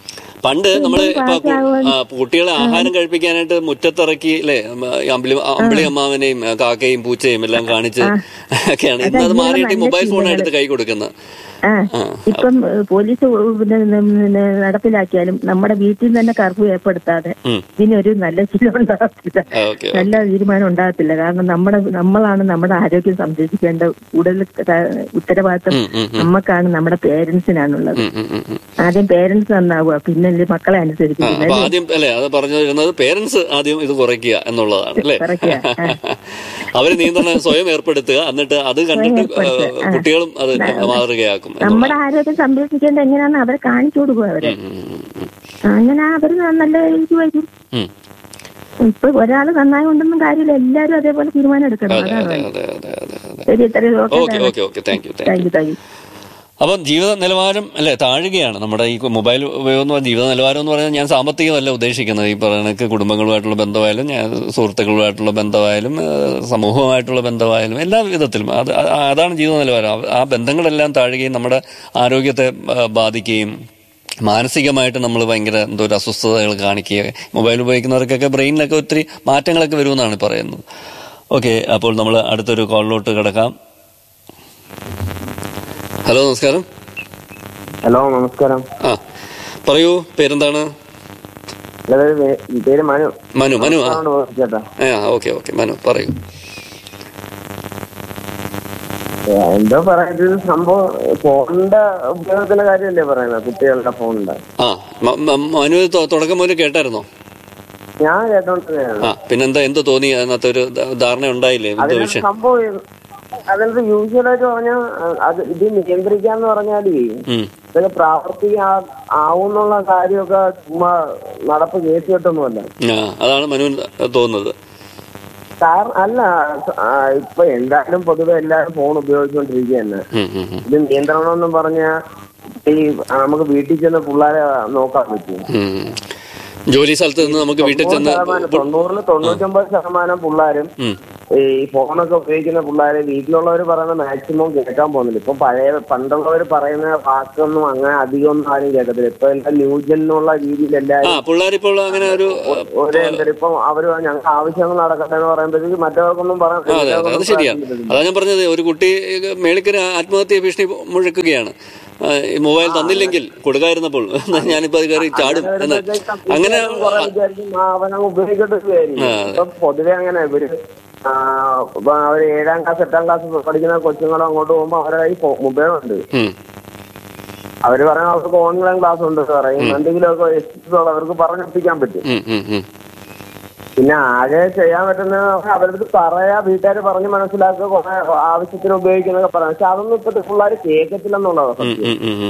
പണ്ട് നമ്മള് ഇപ്പൊ കു- പാസ്സാവാൻ- ആ, കുട്ടികളെ ആഹാരം കഴിപ്പിക്കാനായിട്ട് മുറ്റത്തിറക്കി അല്ലെ അമ്പിളി അമ്പിളി അമ്മാവനെയും ആ, കാക്കയും പൂച്ചയും എല്ലാം കാണിച്ച് ഒക്കെയാണ് ഇന്ന് അത് അതാണ് മാറിയിട്ട് ഈ നല്ല മൊബൈൽ ഫോൺ ശീലങ്ങള്. എടുത്ത് കൈ കൊടുക്കുന്നത് ആ ആ. ഇപ്പം ഏഹ്, പോലീസ് പിന്നെ പിന്നെ നടപ്പിലാക്കിയാലും നമ്മുടെ വീട്ടിൽ തന്നെ കർഫ്യൂ ഏർപ്പെടുത്താതെ ഉം. ഇതിനൊരു നല്ല ശീലം ഉണ്ടാകത്തില്ല ആ, ഓക്കെ നല്ല തീരുമാനം ഉണ്ടാകത്തില്ല കാരണം നമ്മുടെ നമ്മളാണ് നമ്മുടെ ആരോഗ്യം സംരക്ഷിക്കേണ്ട കൂടുതൽ ത- ഉത്തരവാദിത്വം ഉം, ഉം, ഉം. നമുക്കാണ് നമ്മുടെ പേരൻസിനാണുള്ളത് ഉം, ഉം, ഉം, ഉം. ആദ്യം പേരൻസ് നന്നാവുക പിന്നെ അല്ലേ മക്കളെ ആ, അനുസരിക്കുന്നത് അപ്പൊ ആദ്യം അല്ലെ അത് പറഞ്ഞു വരുന്നത് പേരൻസ് ആദ്യം ഇത് കുറയ്ക്കുക എന്നുള്ളതാണ് അല്ലെ കുറയ്ക്കുക, ആ. അവര് നിയന്ത്രണം സ്വയം ഏർപ്പെടുത്തുക എന്നിട്ട് അത് കണ്ടിട്ട് ഏർപ്പെടുത്തുക, ആ, ആ. കുട്ടികളും അത് മാതൃകയാക്കും നമ്മുടെ എന്നുള്ളതാണ്. ആരോഗ്യം സംരക്ഷിക്കേണ്ടത് എങ്ങനെയാണെന്ന് അവരെ കാണിച്ചു കൊടുക്കുക അവരെ ഉം, ഉം, ഉം, അങ്ങനെ അവര് നല്ല രീതിക്ക് വരും ഉം. ഇപ്പൊ ഒരാൾ നന്നായോണ്ടൊന്നും കാര്യമില്ല എല്ലാരും അതേപോലെ തീരുമാനം എടുക്കണം അതെ അതാണ് അതെ വേണ്ടത്. അതെ അതെ അതെ അതെ ശരി ഇത്രയും okay okay okay thank you thank thank you you thank you അപ്പം ജീവിത നിലവാരം അല്ലെ താഴുകയാണ് നമ്മുടെ ഈ മൊബൈൽ ഉപയോഗം എന്ന് പറഞ്ഞാൽ ജീവിത നിലവാരം എന്ന് പറഞ്ഞാൽ ഞാൻ സാമ്പത്തികമല്ല ഉദ്ദേശിക്കുന്നത് ഈ പറയുന്ന കുടുംബങ്ങളുമായിട്ടുള്ള ബന്ധമായാലും ഞാൻ സുഹൃത്തുക്കളുമായിട്ടുള്ള ബന്ധമായാലും ഏഹ്, സമൂഹവുമായിട്ടുള്ള ബന്ധമായാലും എല്ലാ വിധത്തിലും അത് അ- അതാണ് ജീവിത നിലവാരം ആ- ആ ബന്ധങ്ങളെല്ലാം താഴുകയും നമ്മുടെ ആരോഗ്യത്തെ ആ, ബാധിക്കുകയും മാനസികമായിട്ട് നമ്മൾ ഭയങ്കര എന്തോ ഒരു അസ്വസ്ഥതകൾ കാണിക്കുക മൊബൈൽ ഉപയോഗിക്കുന്നവർക്കൊക്കെ ബ്രെയിനിലൊക്കെ ഒത്തിരി മാറ്റങ്ങളൊക്കെ വരുമെന്നാണ് പറയുന്നത് ഓക്കെ അപ്പോൾ നമ്മൾ അടുത്തൊരു കോളിലോട്ട് കിടക്കാം ഹലോ നമസ്കാരം ഹലോ നമസ്കാരം ആ പറയൂ പേരെന്താണ് എൻ്റെ പേര് വേ- പേര് മനു മനു മനു ആ ആണ് ചേട്ടാ ആ ഓക്കെ ഓക്കെ മനു പറയൂ ഏ, എന്തോ പറയുന്നത് സംഭവം ഫോണിന്റെ ഉപയോഗത്തിന്റെ കാര്യമല്ലേ പറയുന്നത് കുട്ടികളുടെ ഫോണിന്റെ ആ മ- മ- മനു തൊ- തുടക്കം മുതൽ കേട്ടായിരുന്നോ ഞാൻ കേട്ടോണ്ടിരുന്നതാണ് ആ പിന്നെന്താ എന്തോ തോന്നി അതിനകത്ത് ഒരു ധ- ധാരണ ഉണ്ടായില്ലേ എന്തോ അതിനകത്ത് വിഷയം സംഭവം ഇത് അതിനകത്ത് യൂഷ്വലായിട്ട് പറഞ്ഞാൽ അത് ഇത് നിയന്ത്രിക്കാന്ന് പറഞ്ഞാല് ഉം. ഇതൊക്കെ പ്രാവർത്തിക ആവുന്നുള്ള കാര്യമൊക്കെ ചുമ്മാ നടപ്പ് കേസ് കെട്ടൊന്നുമല്ല ആ അതാണ് മനുവിന് തോന്നുന്നത് കാരണം അല്ല ആ, ഇപ്പൊ എന്തായാലും പൊതുവെ എല്ലാവരും ഫോൺ ഉപയോഗിച്ചുകൊണ്ടിരിക്കുകയാണ് ഉം, ഉം, ഉം. ഇത് നിയന്ത്രണം എന്നും പറഞ്ഞ ഈ നമുക്ക് വീട്ടിൽ ചെന്ന് പിള്ളേരെ നോക്കാൻ പറ്റും ഉം. ജോലി സ്ഥലത്ത് നിന്ന് നമുക്ക് വീട്ടിൽ ചെന്ന് ശതമാനം തൊണ്ണൂറില് തൊണ്ണൂറ്റൊമ്പത് ശതമാനം പിള്ളേരും ഉം. ഈ ഫോണൊക്കെ ഉപയോഗിക്കുന്ന പിള്ളേരെ വീട്ടിലുള്ളവർ പറയുന്ന മാക്സിമം കേൾക്കാൻ പോകുന്നില്ല ഇപ്പൊ പഴയ പണ്ടുള്ളവർ പറയുന്ന വാക്കൊന്നും അങ്ങനെ അധികം ഒന്നും ആരും കേൾക്കത്തില്ല ഇപ്പൊ എല്ലാം ന്യൂജനുള്ള രീതിയിൽ ആ എല്ലാവരും പിള്ളേരിപ്പോൾ അങ്ങനെ ഒരു ഒരേ എന്തായാലും ഇപ്പം അവര് ഞങ്ങൾക്ക് ആവശ്യങ്ങൾ നടക്കട്ടെ എന്ന് പറയുമ്പോഴത്തേക്ക് മറ്റവർക്കൊന്നും പറയാൻ ആ, അതെ അതെ അത് ശരിയാണ് അതാ ഞാൻ പറഞ്ഞത് ഒരു കുട്ടി മേളിക്കര ആത്മഹത്യ ഭീഷണി മുഴക്കുകയാണ് ആ, ഈ മൊബൈൽ തന്നില്ലെങ്കിൽ കൊടുക്കായിരുന്നപ്പോൾ ഞാനിപ്പോ അത് കയറി ചാടും എന്ന് അങ്ങനെ കുറെ വിചാരിക്കും ആ, അവനങ്ങ് ഉപയോഗിക്കട്ടെ വിചാരിക്കും ഇപ്പൊ പൊതുവെ അങ്ങനെ ഇവര് ആ, ഇപ്പൊ അവര് ഏഴാം ക്ലാസ് എട്ടാം ക്ലാസ് പഠിക്കുന്ന കൊച്ചുങ്ങളും അങ്ങോട്ട് പോകുമ്പോ അവരുടെ കയ്യിൽ മൊബൈൽ ഉണ്ട് ഉം. അവര് പറയാൻ അവർക്ക് ഓൺലൈൻ ക്ലാസ് ഉണ്ട് പറയും എന്തെങ്കിലുമൊക്കെ എക്സ്പീരിയൻസ് അവർക്ക് പറഞ്ഞെത്തിക്കാൻ പറ്റും ഉം, ഉം, ഉം. പിന്നെ ആകെ ചെയ്യാൻ പറ്റുന്ന അവരുടെ അടുത്ത് പറയാ വീട്ടുകാർ പറഞ്ഞ് മനസ്സിലാക്കുക കുറെ ആവശ്യത്തിന് ഉപയോഗിക്കുന്നൊക്കെ പറയാം പക്ഷെ അതൊന്നും ഇപ്പത്തെ പിള്ളേർ കേൾക്കത്തില്ലെന്നുള്ളതാണ് ഉം, സത്യം ഉം, ഉം, ഉം.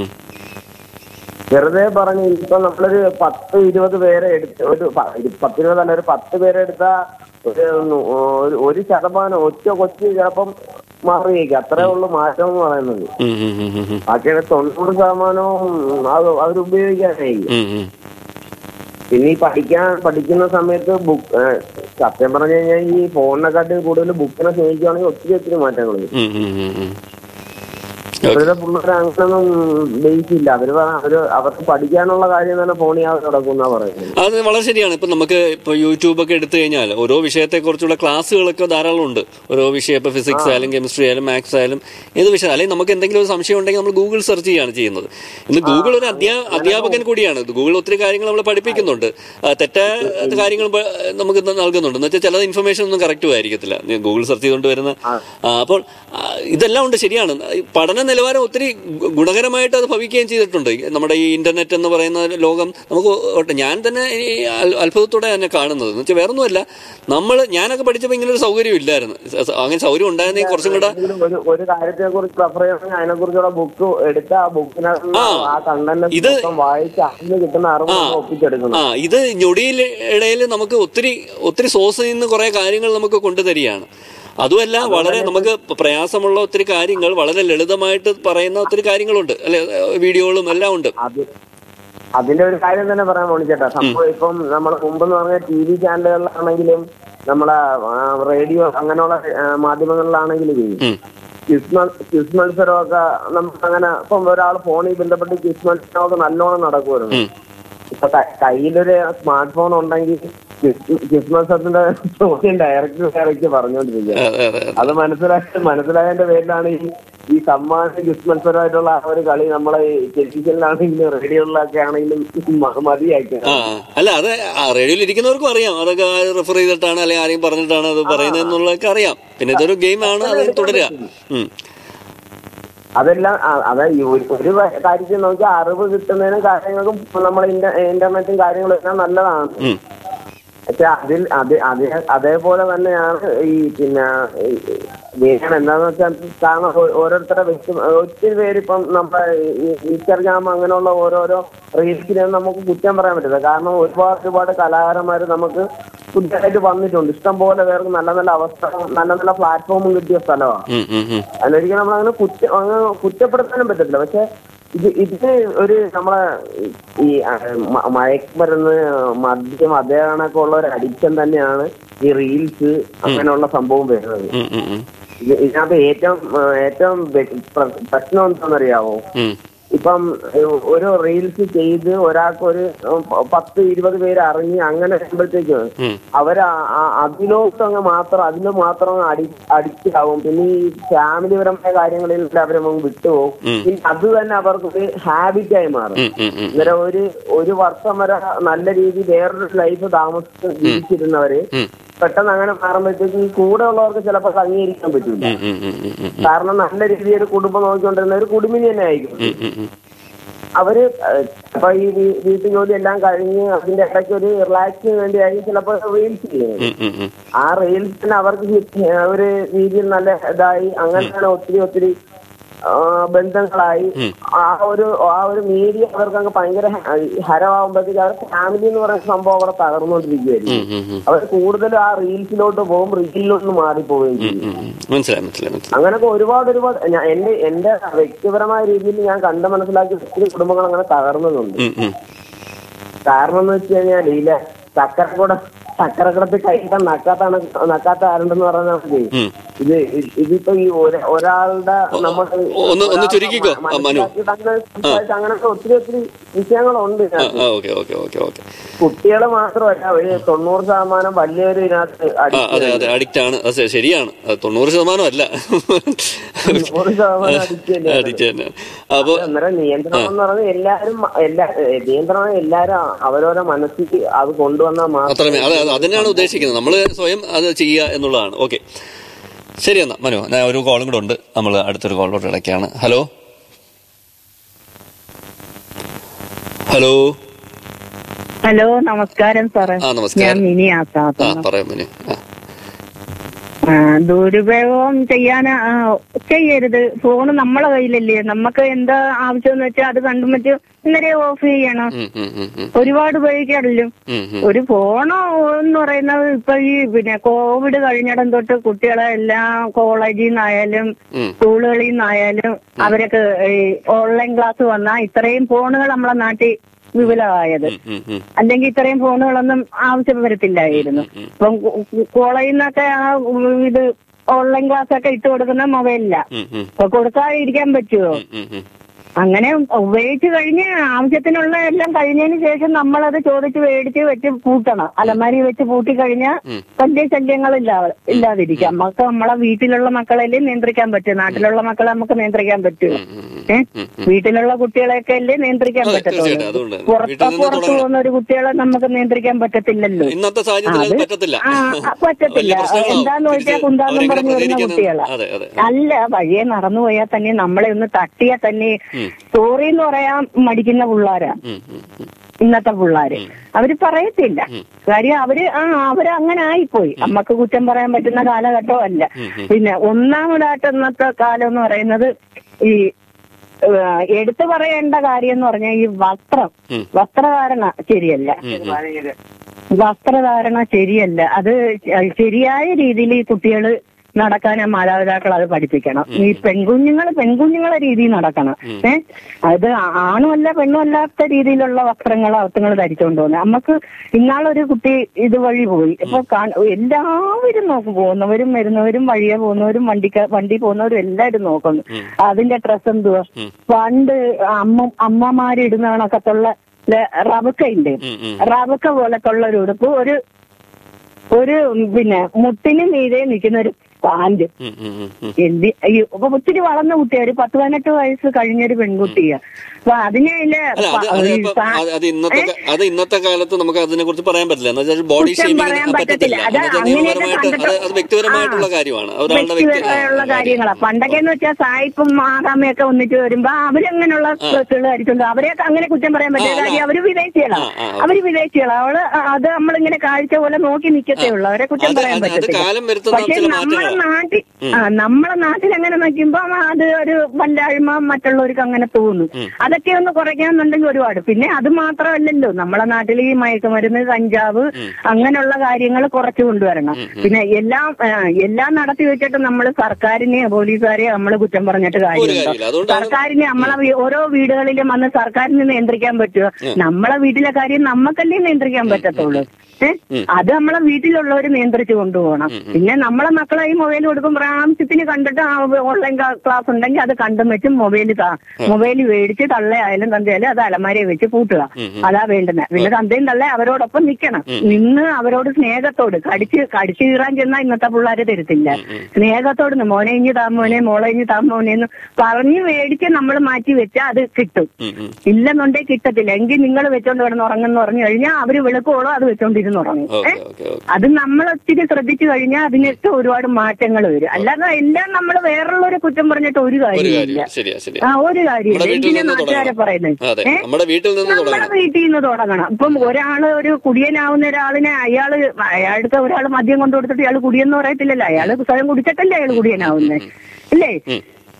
വെറുതെ പറഞ്ഞ് ഇപ്പൊ നമ്മളൊരു പത്ത് ഇരുപത് പേരെ എടുത്ത് ഒരു പ- ഒരു പത്ത് ഇരുപതല്ല ഒരു പത്ത് പേരെ എടുത്താ ഒരു നൂ- ഒരു- ഒരു ശതമാനം ഒറ്റ കൊച്ചു ചിലപ്പം മാറിയേക്കും അത്രേ ഉള്ളൂ മാറ്റം എന്ന് പറയുന്നത് ഉം, ഉം, ഉം, ഉം, ഉം. ബാക്കിയുടെ തൊണ്ണൂറ് ശതമാനവും അത് അവരുപയോഗിക്കാനായിരിക്കും ഉം, ഉം. പിന്നെ ഈ പഠിക്കാൻ പഠിക്കുന്ന സമയത്ത് ബുക്ക് സത്യം പറഞ്ഞു കഴിഞ്ഞാൽ ഈ ഫോണിനെക്കാട്ടും കൂടുതൽ ബുക്കിനെ സ്നേഹിക്കുകയാണെങ്കിൽ ഒത്തിരി ഒത്തിരി മാറ്റങ്ങൾ വരും ഉം, ഉം, ഉം, ഉം. ഇപ്പോഴത്തെ പിള്ളേർ അങ്ങനൊന്നും ബേസ് ഇല്ല അവര് പറ- അവര് അവർക്ക് പഠിക്കാനുള്ള കാര്യം തന്നെ ഫോണിൽ നടക്കുന്ന പറയുന്നത് അത് വളരെ ശരിയാണ് ഇപ്പൊ നമുക്ക് ഇപ്പൊ യൂട്യൂബ് ഒക്കെ എടുത്തു കഴിഞ്ഞാൽ ഓരോ വിഷയത്തെ കുറിച്ചുള്ള ക്ലാസ്സുകളൊക്കെ ധാരാളം ഉണ്ട് ഓരോ വിഷയം ഇപ്പൊ ഫിസിക്സ് ആയാലും കെമിസ്ട്രി ആയാലും മാത്സ് ആയാലും ഏത് വിഷയം അല്ലെങ്കിൽ നമുക്ക് എന്തെങ്കിലും ഒരു സംശയം ഉണ്ടെങ്കിൽ നമ്മൾ ഗൂഗിൾ സെർച്ച് ചെയ്യാണ് ചെയ്യുന്നത് ഇന്ന് ഗൂഗിൾ ഒരു അധ്യാ അധ്യാപകൻ കൂടിയാണ് ഗൂഗിൾ ഒത്തിരി കാര്യങ്ങൾ നമ്മൾ പഠിപ്പിക്കുന്നുണ്ട് ആ, തെറ്റായ കാര്യങ്ങൾ പ- നമുക്ക് ഇന്ന് നൽകുന്നുണ്ട് എന്ന് വെച്ചാൽ ചില ഇൻഫർമേഷൻ ഒന്നും കറക്റ്റും ആയിരിക്കത്തില്ല നീ ഗൂഗിൾ സെർച്ച് ചെയ്തുകൊണ്ട് വരുന്ന ആ, അപ്പോൾ ആ, ഇതെല്ലാം ഉണ്ട് ശരിയാണ് ഈ പഠന നിലവാരം ഒത്തിരി ഗു- ഗുണകരമായിട്ട് അത് ഭവിക്കുകയും ചെയ്തിട്ടുണ്ട് ഈ നമ്മുടെ ഈ ഇന്റർനെറ്റ് എന്ന് പറയുന്ന ലോകം നമുക്ക് ഒട്ട് ഞാൻ തന്നെ ഈ അൽ- അത്ഭുതത്തോടെ തന്നെ കാണുന്നത് എന്ന് വെച്ചാൽ വേറൊന്നുമല്ല നമ്മൾ ഞാനൊക്കെ പഠിച്ചപ്പോൾ ഇങ്ങനെ ഒരു സൗകര്യം ഇല്ലായിരുന്നു സ- സ- അങ്ങനെ സൗകര്യം ഉണ്ടായിരുന്നെങ്കിൽ കുറച്ചും കൂടെ എന്തെങ്കിലും ഒരു ഒരു കാര്യത്തെ കുറിച്ച് റെഫർ ചെയ്യണമെങ്കിൽ അതിനെ കുറിച്ചുള്ള ബുക്ക് എടുത്ത് ആ ബുക്കിനകത്ത് ആ, ആ കണ്ടന്റ് ഇത് വായിച്ച് അതിന് കിട്ടുന്ന അറിവ് ആ. നമ്മൾ ഒപ്പിച്ചെടുക്കണം ആ ഇത് ഞൊടിയിൽ ഇടയിൽ നമുക്ക് ഒത്തിരി ഒത്തിരി സോഴ്സിൽ നിന്ന് കുറെ കാര്യങ്ങൾ നമുക്ക് കൊണ്ടുതരികയാണ് അതുമല്ല വളരെ നമുക്ക് പ്രയാസമുള്ള ഒത്തിരി കാര്യങ്ങൾ വളരെ ലളിതമായിട്ട് പറയുന്ന ഒത്തിരി കാര്യങ്ങളുണ്ട് അല്ലെ വീഡിയോകളും എല്ലാം ഉണ്ട് അത് അതിന്റെ ഒരു കാര്യം തന്നെ പറയാൻ വിളിച്ചേട്ടാ സംഭവം ഇപ്പം നമ്മൾ മുമ്പെന്ന് പറഞ്ഞ ടി വി ചാനലുകളിലാണെങ്കിലും നമ്മളെ റേഡിയോ അങ്ങനെയുള്ള ആ, മാധ്യമങ്ങളിലാണെങ്കിലും ഉം. ക്വിസ് മൽ- ക്വിസ് മത്സരമൊക്കെ നമുക്ക് അങ്ങനെ ഇപ്പം ഒരാൾ ഫോണിൽ ബന്ധപ്പെട്ട് ക്വിസ് മത്സരമൊക്കെ നല്ലോണം നടക്കുമായിരുന്നു ഉം. ഇപ്പൊ ക- കയ്യിലൊരു സ്മാർട്ട് ഫോൺ ഉണ്ടെങ്കിൽ ക്വിസ് ക്വിസ് മത്സരത്തിന്റെ ചോദ്യം ഡയറക്റ്റ് ഡയറക്റ്റ് പറഞ്ഞുകൊണ്ടിരിക്കുക അതെ അതെ അതെ. അത് മനസ്സിലാക്കി മനസ്സിലായതിന്റെ പേരിലാണ് ഈ ഈ സമ്മാന ഗിഫ്റ്റ് മത്സരമായിട്ടുള്ള ആ ഒരു കളി നമ്മളെ ഈ ടെലിവിഷനിലാണെങ്കിലും റേഡിയോയിലൊക്കെ ആണെങ്കിലും മ- മതിയാക്കി ആ അല്ല അത് ആ റേഡിയോയിൽ ഇരിക്കുന്നവർക്കും അറിയാം അതൊക്കെ റെഫർ ചെയ്തിട്ടാണ് അല്ലെങ്കിൽ ആരെയും പറഞ്ഞിട്ടാണ് അത് പറയുന്നത് എന്നുള്ളതൊക്കെ അറിയാം പിന്നെ ഇതൊരു ഗെയിമാണ് അത് തുടരുക ഉം. അതെല്ലാം ആ- അതെ ഈ ഒരു ഒരു കാര്യത്തിൽ നോക്കിയാൽ അറിവ് കിട്ടുന്നതിനും കാര്യങ്ങൾക്കും നമ്മൾ ഇന്റർനെറ്റും കാര്യങ്ങളും എല്ലാം നല്ലതാണ് ഉം. പക്ഷെ അതിൽ അത് അത് അതേപോലെ തന്നെയാണ് ഈ പിന്നെ ഈ വീണ എന്താന്ന് വെച്ചാൽ കാരണം ഓ- ഓരോരുത്തരുടെ വ്യക്തി ഒത്തിരി പേര് ഇപ്പം നമ്മുടെ ഈ ഇൻസ്റ്റഗ്രാം അങ്ങനെയുള്ള ഓരോരോ റീൽസിനെ നമുക്ക് കുറ്റം പറയാൻ പറ്റില്ല കാരണം ഒരുപാട് ഒരുപാട് കലാകാരന്മാർ നമുക്ക് പുതിയതായിട്ട് വന്നിട്ടുണ്ട് ഇഷ്ടം പോലെ പേർക്ക് നല്ല നല്ല അവസ്ഥ നല്ല നല്ല പ്ലാറ്റ്ഫോമും കിട്ടിയ സ്ഥലമാണ് ഉം, ഉം, ഉം. അതിനൊരിക്കലും നമ്മൾ അങ്ങനെ കുറ്റ അങ്ങനെ കുറ്റപ്പെടുത്താനും പറ്റത്തില്ല പക്ഷെ ഇത് ഇതിന് ഒരു നമ്മളെ ഈ ആ, മ- മയക്കുമരുന്ന് മദ്യം അതേ കണക്കെ ഉള്ള ഒരു അഡിക്ഷൻ തന്നെയാണ് ഈ റീൽസ് അങ്ങനെയുള്ള സംഭവം വരുന്നത് ഉം, ഉം, ഉം. ഇത് ഇതിനകത്ത് ഏറ്റവും ആ, ഏറ്റവും വെ- പ്ര- പ്രശ്നം എന്താണെന്നറിയാവോ ഉം. ഇപ്പം ഏഹ്, ഒരു റീൽസ് ചെയ്ത് ഒരാൾക്ക് ഒരു ഉം, പത്ത് ഇരുപത് പേര് അറിഞ്ഞ് അങ്ങനെ വരുമ്പോഴത്തേക്ക് ഉം. അവര് ആ- ആ- അതിലോട്ട് അങ്ങ് മാത്രം അതിന് മാത്രം അങ്ങ് അടി അഡിക്റ്റ് ആവും പിന്നെ ഈ ഫാമിലിപരമായ കാര്യങ്ങളിൽ അവരങ്ങ് വിട്ടുപോകും ഉം. പിന്നെ അത് തന്നെ അവർക്ക് ഒരു ഹാബിറ്റായി മാറും ഉം, ഉം, ഉം. ഇന്നലെ ഒരു ഒരു വർഷം വരെ നല്ല രീതിയിൽ വേറൊരു ലൈഫ് താമസിച്ച് ജീവിച്ചിരുന്നവര് ഉം. പെട്ടെന്ന് അങ്ങനെ മാറുമ്പോഴത്തേക്ക് ഈ കൂടെ ഉള്ളവർക്ക് ചിലപ്പോൾ അത് അംഗീകരിക്കാൻ പറ്റില്ല ഉം, ഉം, ഉം, ഉം, ഉം. കാരണം നല്ല രീതിയിൽ ഒരു കുടുംബം നോക്കിക്കൊണ്ടിരുന്ന ഒരു കുടുംബിനി തന്നെ ആയിരിക്കും ഉം, ഉം, ഉം. അവര് ഏഹ്, ഇപ്പൊ ഈ വീ- വീട്ടു ജോലി എല്ലാം കഴിഞ്ഞ് അതിന്റെ ഇടയ്ക്ക് ഒരു റിലാക്സിന് വേണ്ടിയായിരിക്കും ചിലപ്പോൾ റീൽസ് ചെയ്യുന്നത് ഉം, ഉം, ഉം. ആ റീൽസിന് അവർക്ക് ഹി- ഒരു രീതിയിൽ നല്ല ഇതായി അങ്ങനെയാണ് ഒത്തിരി ഒത്തിരി ആ, ബന്ധങ്ങളായി ആ ഒരു ആ ഒരു മീഡിയ അവർക്ക് അങ്ങ് ഭയങ്കര ഹ- ഹരമാകുമ്പോഴത്തേക്ക് അവരുടെ ഫാമിലി എന്ന് പറയുന്ന സംഭവം അവിടെ തകർന്നുകൊണ്ടിരിക്കുകയായിരിക്കും ഉം, ഉം, അവർ കൂടുതലും ആ റീൽസിലോട്ട് പോകും റീലിലോട്ട് മാറിപ്പോവുകയും ചെയ്യും ഉം. മനസ്സിലായി മനസ്സിലായി മനസ്സിലായി അങ്ങനെയൊക്കെ ഒരുപാട് ഒരുപാട് ഞാൻ എന്റെ എന്റെ വ്യക്തിപരമായ രീതിയിൽ ഞാൻ കണ്ട് മനസ്സിലാക്കിയ ഒത്തിരി കുടുംബങ്ങൾ അങ്ങനെ തകർന്നതുണ്ട് ഉം, ഉം. കാരണം എന്ന് വെച്ച് കഴിഞ്ഞാൽ ഇല്ല ചക്കരക്കൂട ചക്കരക്കുടത്തിൽ കൈയിട്ടാൻ നക്കാത്താണ് നക്കാത്ത ആരുണ്ടെന്ന് പറഞ്ഞാൽ മതി ഉം. ഇത് ഇ- ഇതിപ്പോ ഈ ഒര- ഒരാളുടെ നമ്മൾ ഒന്ന് ഒന്ന് ചുരുക്കിക്കോ, ആ, മനു. അങ്ങനത്തെ ഒത്തിരി ഒത്തിരി വിഷയങ്ങളുണ്ട് ആ ഇതിനകത്ത്. ഓക്കെ ഓക്കെ ഓക്കെ ഓക്കെ കുട്ടികൾ മാത്രമല്ല ഒരു തൊണ്ണൂറ് ശതമാനം വലിയൊരു ഇതിനകത്ത് ആ addict അതെ അതെ അഡിക്റ്റ് ആണ് അത് ശ- ശരിയാണ് അത് തൊണ്ണൂറ് ശതമാനം അല്ല തൊണ്ണൂറ് ശതമാനം addict തന്നെയാണ്. അഡിക്റ്റ് തന്നെ അപ്പൊ അന്നേരം നിയന്ത്രണം എന്ന് പറഞ്ഞാൽ എല്ലാരും എല്ലാ ഏ, നിയന്ത്രണം എല്ലാരും അവരവരെ മനസ്സിൽ അത് കൊണ്ടുവന്നാൽ മാത്രം അത്രമേ അതെ അത് അതിനാണ് ഉദ്ദേശിക്കുന്നത് നമ്മൾ സ്വയം അത് ചെയ്യുക എന്നുള്ളതാണ് ഓക്കെ ശരി എന്നാ മനു ഞാൻ ഒരു കോളും കൂടെ ഉണ്ട് നമ്മൾ അടുത്തൊരു കോളിലോട്ട് ഇടയ്ക്കാണ് ഹലോ ഹലോ ഹലോ നമസ്കാരം സാറേ ആ, നമസ്കാരം. ഞാൻ മിനി ആ ആസാദ് പറയാം മനു ആ ആ, ദുരുപയോഗം ചെയ്യാൻ ആ, ചെയ്യരുത് ഫോണ് നമ്മളെ കയ്യിലല്ലേ നമുക്ക് എന്താ ആവശ്യം എന്ന് വെച്ചാൽ അത് കണ്ടും വെച്ച് ഇന്നലെ ഓഫ് ചെയ്യണം ഉം, ഉം, ഉം, ഉം. ഒരുപാട് ഉപയോഗിക്കാറില്ലോ ഉം, ഉം. ഒരു ഫോണ് എന്ന് പറയുന്നത് ഇപ്പൊ ഈ പിന്നെ കോവിഡ് കഴിഞ്ഞിടം തൊട്ട് കുട്ടികളെ എല്ലാം കോളേജിൽ നിന്നായാലും ഉം. സ്കൂളുകളിൽ നിന്നായാലും അവരൊക്കെ ഈ ഓൺലൈൻ ക്ലാസ് വന്നാൽ ഇത്രയും ഫോണുകൾ നമ്മളെ നാട്ടിൽ വിപുലമായത് ഉം, ഉം, ഉം. അല്ലെങ്കിൽ ഇത്രയും ഫോണുകളൊന്നും ആവശ്യം വരത്തില്ലായിരുന്നു ഇപ്പം കോളേജിൽ നിന്നൊക്കെ ആ ഇത് ഓൺലൈൻ ക്ലാസ് ഒക്കെ ഇട്ട് കൊടുക്കുന്ന മൊബൈലില്ല ഉം, ഉം. അപ്പൊ കൊടുക്കാതിരിക്കാൻ പറ്റുമോ ഉം, ഉം, ഉം. അങ്ങനെ ഉപയോഗിച്ച് കഴിഞ്ഞ് ആവശ്യത്തിനുള്ള എല്ലാം കഴിഞ്ഞതിന് ശേഷം നമ്മളത് ചോദിച്ച് മേടിച്ച് വെച്ച് പൂട്ടണം അലമാരി വെച്ച് പൂട്ടി കഴിഞ്ഞാൽ വലിയ ശല്യങ്ങൾ ഇല്ലാതിരിക്കും നമുക്ക് നമ്മളെ വീട്ടിലുള്ള മക്കളല്ലേ നിയന്ത്രിക്കാൻ പറ്റും നാട്ടിലുള്ള മക്കളെ നമുക്ക് നിയന്ത്രിക്കാൻ പറ്റും ഏഹ് വീട്ടിലുള്ള കുട്ടികളെയൊക്കെ അല്ലേ നിയന്ത്രിക്കാൻ അതെ, പറ്റത്തുള്ളൂ തീർച്ചയായിട്ടും, അതുകൊണ്ട് തന്നെ. പുറത്ത് വീട്ടിൽ നിന്ന് പുറത്ത് തുടങ്ങണം. പോകുന്ന ഒരു കുട്ടികളെ നമുക്ക് നിയന്ത്രിക്കാൻ പറ്റത്തില്ലല്ലോ ഇന്നത്തെ സാഹചര്യത്തിൽ അത് അത് പറ്റത്തില്ല ആ, ആ, പറ്റത്തില്ല വലിയ പ്രശ്നങ്ങളാവും. എന്താന്ന് വെച്ചാൽ തിരിച്ച് കുന്താന്നും അവരെങ്ങനെ പറഞ്ഞു വരുന്ന പ്രതികരിക്കുന്നത് കുട്ടികളാ അതെ അതെ അല്ല വഴിയെ നടന്നു പോയാൽ തന്നെ നമ്മളെ ഒന്ന് തട്ടിയാൽ തന്നെ സോറി എന്ന് പറയാൻ മടിക്കുന്ന പിള്ളേരാ ഉം, ഉം, ഉം. ഇന്നത്തെ പിള്ളേര് അവര് പറയത്തില്ല കാര്യം അവര് ആ അവര് അങ്ങനെ ആയിപ്പോയി അമ്മക്ക് കുറ്റം പറയാൻ പറ്റുന്ന കാലഘട്ടവും അല്ല പിന്നെ ഒന്നാമതായിട്ട് ഇന്നത്തെ കാലം എന്ന് പറയുന്നത് ഈ ഏഹ്, എടുത്തു പറയേണ്ട കാര്യം എന്ന് പറഞ്ഞാൽ ഈ വസ്ത്രം വസ്ത്രധാരണ ശരിയല്ല വസ്ത്രധാരണ ശരിയല്ല അത് ശരിയായ രീതിയിൽ ഈ കുട്ടികള് നടക്കാൻ ആ മാതാപിതാക്കൾ അത് പഠിപ്പിക്കണം ഈ പെൺകുഞ്ഞുങ്ങൾ പെൺകുഞ്ഞുങ്ങളെ രീതിയിൽ നടക്കണം ഏ അത് ആണുമല്ല പെണ്ണുമല്ലാത്ത രീതിയിലുള്ള വസ്ത്രങ്ങൾ അവത്തങ്ങൾ ധരിച്ചുകൊണ്ട് പോകുന്നത് നമുക്ക് ഇന്നാളൊരു കുട്ടി ഇതുവഴി പോയി ഇപ്പൊ കാ- എല്ലാവരും നോക്കും പോകുന്നവരും വരുന്നവരും വഴിയെ പോകുന്നവരും വണ്ടിക്ക വണ്ടി പോകുന്നവരും എല്ലാവരും നോക്കുന്നു അതിന്റെ ഡ്രസ് എന്തുവാ പണ്ട് അമ്മ അമ്മമാരിടുന്ന കണക്കത്തുള്ള ല- റബക്കയില്ലേ റബക്ക പോലത്തെ ഉള്ള ഒരു ഉടുപ്പ് ഒരു ഒരു പിന്നെ മുട്ടിന് മീതെ നിൽക്കുന്ന ഒരു പാന്റ് ഉം, ഉം, ഉം, ഉം. എന്ത് ഈ അപ്പൊ ഒത്തിരി വളർന്ന കുട്ടിയാ ഒരു പത്ത് പതിനെട്ട് വയസ്സ് കഴിഞ്ഞൊരു പെൺകുട്ടിയാ അപ്പൊ അതിനെ ഇല്ലേ അല്ല അത് പ- അത് ഈ ഇപ്പൊ സാ- അത് അത് ഇന്നത്തെ ക- അത് ഇന്നത്തെ കാലത്ത് നമുക്ക് അതിനെ കുറിച്ച് പറയാൻ പറ്റില്ല എന്ന് വെച്ചാൽ ബോഡി കുറ്റം ഷേമിംഗ് പറയാൻ പറ്റത്തില്ല പറ്റത്തില്ല. അത് എന്ന് വെച്ചാൽ അങ്ങനെയൊക്കെ നിയമപരമായിട്ട് അത് കണ്ടിട്ട് അത് വ്യക്തിപരമായിട്ടുള്ള ആ. കാര്യമാണ് ഒരാളുടെ വ്യക്തി വ്യക്തിപരമായുള്ള കാര്യങ്ങളാ പണ്ടൊക്കെ എന്ന് വെച്ചാൽ സായിപ്പും മാതാമയൊക്കെ ഒന്നിച്ച് വരുമ്പോ അവരങ്ങനെയുള്ള ഡ്രസ്സുകൾ ധരിച്ചുണ്ട് അവരെയൊക്കെ അങ്ങനെ കുറ്റം പറയാൻ പറ്റില്ല ആ, കാര്യം ആ. അവര് വിദേശികളാ ആ, ആ, അവര് വിദേശികളാ അവള് അത് നമ്മളിങ്ങനെ കാഴ്ച പോലെ നോക്കി നിക്കത്തേ ഉള്ളൂ അവരെ കുറ്റം അത് പറയാൻ അത് അത് പറ്റത്തില്ല കാലം വരുത്തുന്ന പക്ഷെ ചില നമ്മളെ മാറ്റങ്ങളാണ്. നാട്ടിൽ ആ നമ്മളെ നാട്ടിൽ അങ്ങനെ നോക്കുമ്പോ അത് ഒരു വല്ലായ്മ മറ്റുള്ളവർക്ക് അങ്ങനെ തോന്നും അതൊക്കെ ഒന്ന് കുറയ്ക്കാന്നുണ്ടെങ്കിൽ ഒരുപാട് പിന്നെ അത് മാത്രമല്ലല്ലോ നമ്മളെ നാട്ടിൽ ഈ മയക്കുമരുന്ന് കഞ്ചാവ് അങ്ങനെയുള്ള കാര്യങ്ങൾ കുറച്ചു കൊണ്ടുവരണം പിന്നെ എല്ലാം ആ, എല്ലാം നടത്തി വെച്ചിട്ട് നമ്മൾ സർക്കാരിനെ പോലീസുകാരെ നമ്മൾ കുറ്റം പറഞ്ഞിട്ട് കാര്യമുണ്ടോ കാര്യമില്ല. അതുകൊണ്ടാണ് സർക്കാരിനെ നമ്മളെ വീ- ഓരോ വീടുകളിലും വന്ന് സർക്കാരിന് നിയന്ത്രിക്കാൻ പറ്റുമോ നമ്മളെ വീട്ടിലെ കാര്യം നമുക്കല്ലേ നിയന്ത്രിക്കാൻ പറ്റത്തുള്ളൂ ഏഹ് അത് നമ്മളെ വീട്ടിലുള്ളവർ നിയന്ത്രിച്ചു കൊണ്ടുപോകണം പിന്നെ നമ്മളെ മക്കളെ ഈ മൊബൈൽ കൊടുക്കുമ്പോൾ ആവശ്യത്തിന് കണ്ടിട്ട് ഓൺലൈൻ ക്ലാസ് ഉണ്ടെങ്കിൽ അത് കണ്ടും വെച്ച് മൊബൈൽ മൊബൈൽ മേടിച്ച് തള്ളയായാലും തന്തയായാലും അത് അലമാരയെ വെച്ച് പൂട്ടുക അതാ വേണ്ടുന്നത് പിന്നെ തന്തയും തള്ള അവരോടൊപ്പം നിൽക്കണം നിന്ന് അവരോട് സ്നേഹത്തോട് കടിച്ച് കടിച്ചു കീറാൻ ചെന്നാൽ ഇന്നത്തെ പിള്ളേരെ തരത്തില്ല സ്നേഹത്തോട് നിന്ന് മോനെ ഇഞ്ഞ് താ മോനെ മോളെ ഇഞ്ഞ് താ മോനെ എന്ന് പറഞ്ഞ് മേടിച്ച് നമ്മൾ മാറ്റി വെച്ചാൽ അത് കിട്ടും ഇല്ലെന്നുണ്ടെങ്കിൽ കിട്ടത്തില്ല എങ്കിൽ നിങ്ങൾ വെച്ചോണ്ട് കിടന്ന് ഉറങ്ങുന്ന പറഞ്ഞു കഴിഞ്ഞാൽ അവര് വെളുക്കോളോ അത് വെച്ചോണ്ടിരുന്ന് ഉറങ്ങും ഓക്കെ ഏ? ഓക്കെ ഓക്കെ അത് നമ്മൾ ഒത്തിരി ശ്രദ്ധിച്ചു കഴിഞ്ഞാൽ അതിനൊക്കെ ഒരുപാട് മാറ്റങ്ങൾ വരും അല്ലാതെ എല്ലാം നമ്മൾ വേറുള്ളവരെ കുറ്റം പറഞ്ഞിട്ട് ഒരു ഒരു കാര്യമില്ല കാര്യം ശരിയാ ശരിയാ ആ ഒരു കാര്യമില്ല നമ്മുടെ വീട്ടിൽ എന്തിനാ നിന്ന് നാട്ടുകാരെ തുടങ്ങണം പറയുന്നത് അതെ ഏ? നമ്മുടെ വീട്ടിൽ നിന്ന് നമ്മുടെ തുടങ്ങണം വീട്ടിൽ നിന്ന് തുടങ്ങണം ഇപ്പം ഒരാള് ഒരു കുടിയനാവുന്ന ഒരാളിനെ അയാള് അയാൾക്ക് ഒരാൾ മദ്യം കൊണ്ടു കൊടുത്തിട്ട് ഇയാൾ കുടിയെന്ന് പറയത്തില്ലല്ലോ അയാൾ സ്വയം കുടിച്ചിട്ടല്ലേ അയാൾ കുടിയനാവുന്നത് ഇല്ലേ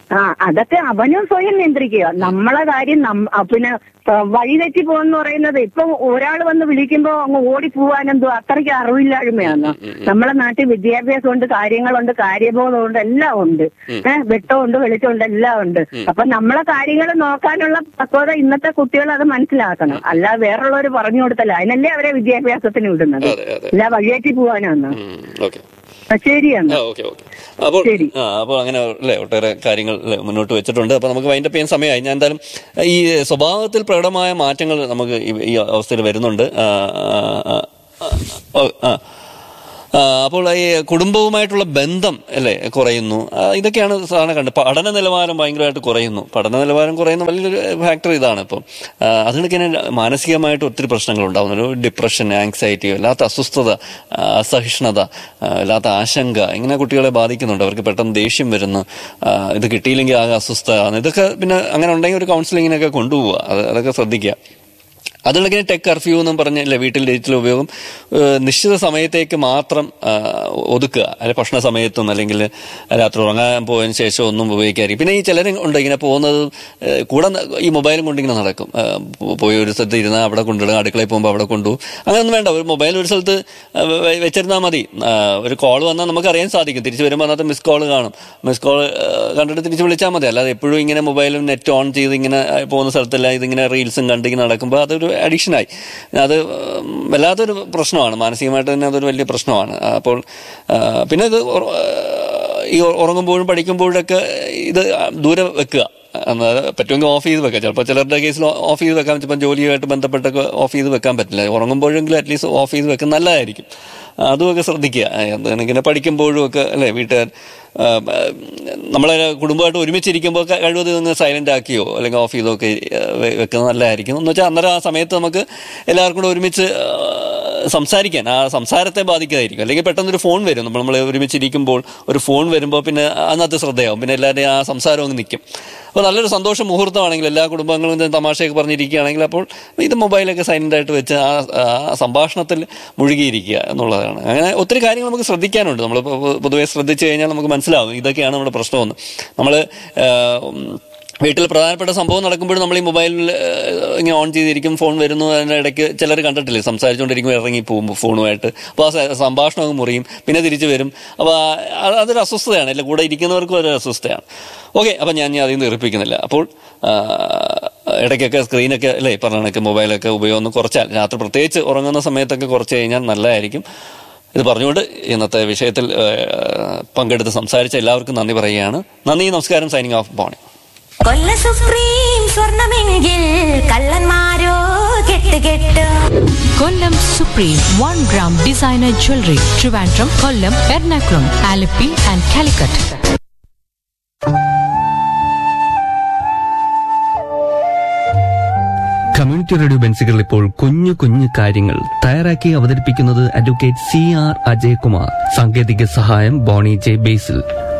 ആ അതൊക്കെ അവനും സ്വയം നിയന്ത്രിക്കുക നമ്മളെ കാര്യം നം- ആ, പിന്നെ ആ, വഴിതെറ്റി പോകുന്ന പറയുന്നത് ഇപ്പൊ ഒരാൾ വന്ന് വിളിക്കുമ്പോ അങ്ങ് ഓടിപ്പോവാനെന്തോ അത്രയ്ക്ക് അറിവില്ലായ്മയാണ് നമ്മളെ നാട്ടിൽ വിദ്യാഭ്യാസം ഉണ്ട് കാര്യങ്ങളുണ്ട് കാര്യബോധമുണ്ട് എല്ലാം ഉണ്ട് ഏഹ് വെട്ടമുണ്ട് വെളിച്ചമുണ്ട് എല്ലാം ഉണ്ട് അപ്പൊ നമ്മളെ കാര്യങ്ങൾ നോക്കാനുള്ള പക്വത ഇന്നത്തെ കുട്ടികൾ അത് മനസ്സിലാക്കണം അല്ല വേറുള്ളവർ പറഞ്ഞു കൊടുത്തല്ല അതിനല്ലേ അവരെ വിദ്യാഭ്യാസത്തിന് വിടുന്നത് അതെ, അതെ. അല്ല വഴിയേറ്റി പോവാനാണ് ഓക്കെ ശരിയാണ് ഓക്കെ ഓക്കെ അപ്പോൾ ആ അപ്പോൾ അങ്ങനെ അല്ലേ ഒട്ടേറെ കാര്യങ്ങൾ അല്ലേ, മുന്നോട്ട് വെച്ചിട്ടുണ്ട് അപ്പോൾ നമുക്ക് വൈൻഡപ്പ് ചെയ്യാൻ സമയമായി ഞാൻ എന്തായാലും ഈ സ്വഭാവത്തിൽ പ്രകടമായ മാറ്റങ്ങൾ നമുക്ക് ഈ- ഈ അവസ്ഥയിൽ വരുന്നുണ്ട് ആ, ആ, ആ, ആ, ആ. ആ, അപ്പോൾ ഈ കുടുംബവുമായിട്ടുള്ള ബന്ധം അല്ലേ കുറയുന്നു ആ, ഇതൊക്കെയാണ് സാധാരണ കണ്ടത് പഠന നിലവാരം ഭയങ്കരമായിട്ട് കുറയുന്നു പഠന നിലവാരം കുറയുന്ന വലിയൊരു ഫാക്ടർ ഇതാണ് ഇപ്പം ആ, അതിനൊക്കെ തന്നെ മാനസികമായിട്ട് ഒത്തിരി പ്രശ്നങ്ങൾ ഉണ്ടാകുന്നു ഒരു ഡിപ്രഷൻ ആങ്സൈറ്റി വല്ലാത്ത അസ്വസ്ഥത ആ, അസഹിഷ്ണുത ആ, വല്ലാത്ത ആശങ്ക ഇങ്ങനെ കുട്ടികളെ ബാധിക്കുന്നുണ്ട് അവർക്ക് പെട്ടെന്ന് ദേഷ്യം വരുന്നു ആ, ഇത് കിട്ടിയില്ലെങ്കിൽ ആകെ അസ്വസ്ഥ ഇതൊക്കെ പിന്നെ അങ്ങനെ ഉണ്ടെങ്കിൽ ഒരു കൗൺസിലിങ്ങിനൊക്കെ കൊണ്ടുപോവുക അത് അതൊക്കെ ശ്രദ്ധിക്കുക അതുകൊണ്ടിങ്ങനെ ടെക് കർഫ്യൂ എന്നും പറഞ്ഞില്ല വീട്ടിൽ ഡിജിറ്റൽ ഉപയോഗം ഏഹ് നിശ്ചിത സമയത്തേക്ക് മാത്രം ആ, ഒതുക്കുക അല്ലെ ഭക്ഷണ സമയത്തും അല്ലെങ്കിൽ രാത്രി ഉറങ്ങാൻ പോയതിനു ശേഷം ഒന്നും ഉപയോഗിക്കാതിരിക്കും പിന്നെ ഈ ചിലർ ഉണ്ട് ഇങ്ങനെ പോകുന്നത് ഏഹ് കൂടെ ന- ഈ മൊബൈലും കൊണ്ടിങ്ങനെ നടക്കും ആ, പോ- പോയി ഒരു സ്ഥലത്ത് ഇരുന്നാൽ അവിടെ കൊണ്ടിടുക അടുക്കളയിൽ പോകുമ്പോൾ അവിടെ കൊണ്ടുപോകും അങ്ങനെയൊന്നും വേണ്ട ഒരു മൊബൈൽ ഒരു സ്ഥലത്ത് ആ, വെ- വെച്ചിരുന്നാൽ മതി ആ, ഒരു കോൾ വന്നാൽ നമുക്ക് അറിയാൻ സാധിക്കും തിരിച്ചു വരുമ്പോൾ അതിനകത്ത് മിസ് കോൾ കാണും മിസ് കോൾ കണ്ടിട്ട് തിരിച്ച് വിളിച്ചാൽ മതി അല്ലാതെ എപ്പോഴും ഇങ്ങനെ മൊബൈലും നെറ്റ് ഓൺ ചെയ്ത് ഇങ്ങനെ ആ, പോകുന്ന സ്ഥലത്തെല്ലാം ഇതിങ്ങനെ റീൽസും കണ്ടിങ്ങനെ നടക്കുമ്പോൾ അതൊരു അഡിക്ഷനായി അത് ഉം, വല്ലാത്തൊരു പ്രശ്നമാണ് മാനസികമായിട്ട് തന്നെ അതൊരു വലിയ പ്രശ്നമാണ് അപ്പോൾ ആ, പിന്നെ ഇത് ഉറ- ഈ ഉറങ്ങുമ്പോഴും പഠിക്കുമ്പോഴൊക്കെ ഇത് ദൂരെ വെക്കുക എന്നാൽ പറ്റുമെങ്കിൽ ഓഫ് ചെയ്ത് വെക്കാം ചിലപ്പോൾ ചിലരുടെ കേസിൽ ഓഫ് ചെയ്ത് വെക്കാം ചിലപ്പോൾ ജോലിയുമായിട്ട് ബന്ധപ്പെട്ടൊക്കെ ഓഫ് ചെയ്ത് വെക്കാൻ പറ്റില്ല ഉറങ്ങുമ്പോഴെങ്കിലും അറ്റ്ലീസ്റ്റ് ഓഫ് ചെയ്ത് വെക്കുന്നത് നല്ലതായിരിക്കും അതുമൊക്കെ ശ്രദ്ധിക്കുക എന്താണ് ഇങ്ങനെ പഠിക്കുമ്പോഴും ഒക്കെ അല്ലേ വീട്ടുകാർ ആ, നമ്മളെ കുടുംബമായിട്ട് ഒരുമിച്ചിരിക്കുമ്പോൾ ഒക്കെ കഴിവത് ഒന്ന് സൈലന്റ് ആക്കിയോ അല്ലെങ്കിൽ ഓഫ് ചെയ്തോ ഒക്കെ ആ, വെ- വെക്കുന്നത് നല്ലതായിരിക്കും എന്ന് വെച്ചാൽ അന്നേരം ആ സമയത്ത് നമുക്ക് എല്ലാവർക്കും കൂടെ ഒരുമിച്ച് ആ, സംസാരിക്കാൻ ആ സംസാരത്തെ ബാധിക്കാതിരിക്കും അല്ലെങ്കിൽ പെട്ടെന്നൊരു ഫോൺ വരും നമ്മൾ നമ്മൾ ഒരുമിച്ചിരിക്കുമ്പോൾ ഒരു ഫോൺ വരുമ്പോൾ പിന്നെ അതിനകത്ത് ശ്രദ്ധയാവും പിന്നെ എല്ലാവരുടെയും ആ സംസാരം അങ്ങ് നിൽക്കും അപ്പോൾ നല്ലൊരു സന്തോഷ മുഹൂർത്തമാണെങ്കിൽ എല്ലാ കുടുംബങ്ങളും ഇത് തമാശയൊക്കെ പറഞ്ഞിരിക്കുകയാണെങ്കിൽ അപ്പോൾ ഇത് മൊബൈലൊക്കെ സൈലന്റ് ആയിട്ട് വെച്ച് ആ ആ സംഭാഷണത്തിൽ മുഴുകിയിരിക്കുക എന്നുള്ളതാണ് അങ്ങനെ ഒത്തിരി കാര്യങ്ങൾ നമുക്ക് ശ്രദ്ധിക്കാനുണ്ട് നമ്മൾ പൊതുവെ ശ്രദ്ധിച്ചു കഴിഞ്ഞാൽ നമുക്ക് മനസ്സിലാവും ഇതൊക്കെയാണ് നമ്മുടെ പ്രശ്നമെന്ന് നമ്മൾ വീട്ടിൽ പ്രധാനപ്പെട്ട സംഭവം നടക്കുമ്പോഴും നമ്മൾ ഈ മൊബൈലിൽ ഇങ്ങനെ ഓൺ ചെയ്തിരിക്കും ഫോൺ വരുന്നു അതിൻ്റെ ഇടയ്ക്ക് ചിലർ കണ്ടിട്ടില്ലേ സംസാരിച്ചുകൊണ്ടിരിക്കുമ്പോൾ ഇറങ്ങി പോകുമ്പോൾ ഫോണുമായിട്ട് അപ്പോൾ ആ സ- സംഭാഷണം അങ്ങ് മുറിയും പിന്നെ തിരിച്ചു വരും അപ്പോൾ ആ- അതൊരു അസ്വസ്ഥതയാണ് അല്ല കൂടെ ഇരിക്കുന്നവർക്കും ഒരു അസ്വസ്ഥതയാണ് ഓക്കെ അപ്പം ഞാൻ ഇനി അതിൽ നിന്ന് ഇറിപ്പിക്കുന്നില്ല അപ്പോൾ ആ, ഇടയ്ക്കൊക്കെ സ്ക്രീനൊക്കെ അല്ലേ ഈ പറഞ്ഞ കണക്ക് മൊബൈലൊക്കെ ഉപയോഗം ഒന്ന് കുറച്ചാൽ രാത്രി പ്രത്യേകിച്ച് ഉറങ്ങുന്ന സമയത്തൊക്കെ കുറച്ച് കഴിഞ്ഞാൽ നല്ലതായിരിക്കും ഇത് പറഞ്ഞുകൊണ്ട് ഇന്നത്തെ വിഷയത്തിൽ ആ, പങ്കെടുത്ത് സംസാരിച്ച എല്ലാവർക്കും നന്ദി പറയുകയാണ് നന്ദി നമസ്കാരം സൈനിങ് ഓഫ് ബോണി കൊല്ല സുപ്രീം സ്വർണമെങ്കിൽ കള്ളന്മാരോ കെട്ട് കെട്ട് Kollam supreme one gram designer jewellery Trivandrum Kollam Ernakulam Alleppey and Calicut community radio ബെൻസികൾ ഇപ്പോൾ കുഞ്ഞു കുഞ്ഞു കാര്യങ്ങൾ തയ്യാറാക്കി അവതരിപ്പിക്കുന്നത് അഡ്വക്കേറ്റ് സി ആർ അജയകുമാർ സാങ്കേതിക സഹായം ബോണി ജെ ബേസിൽ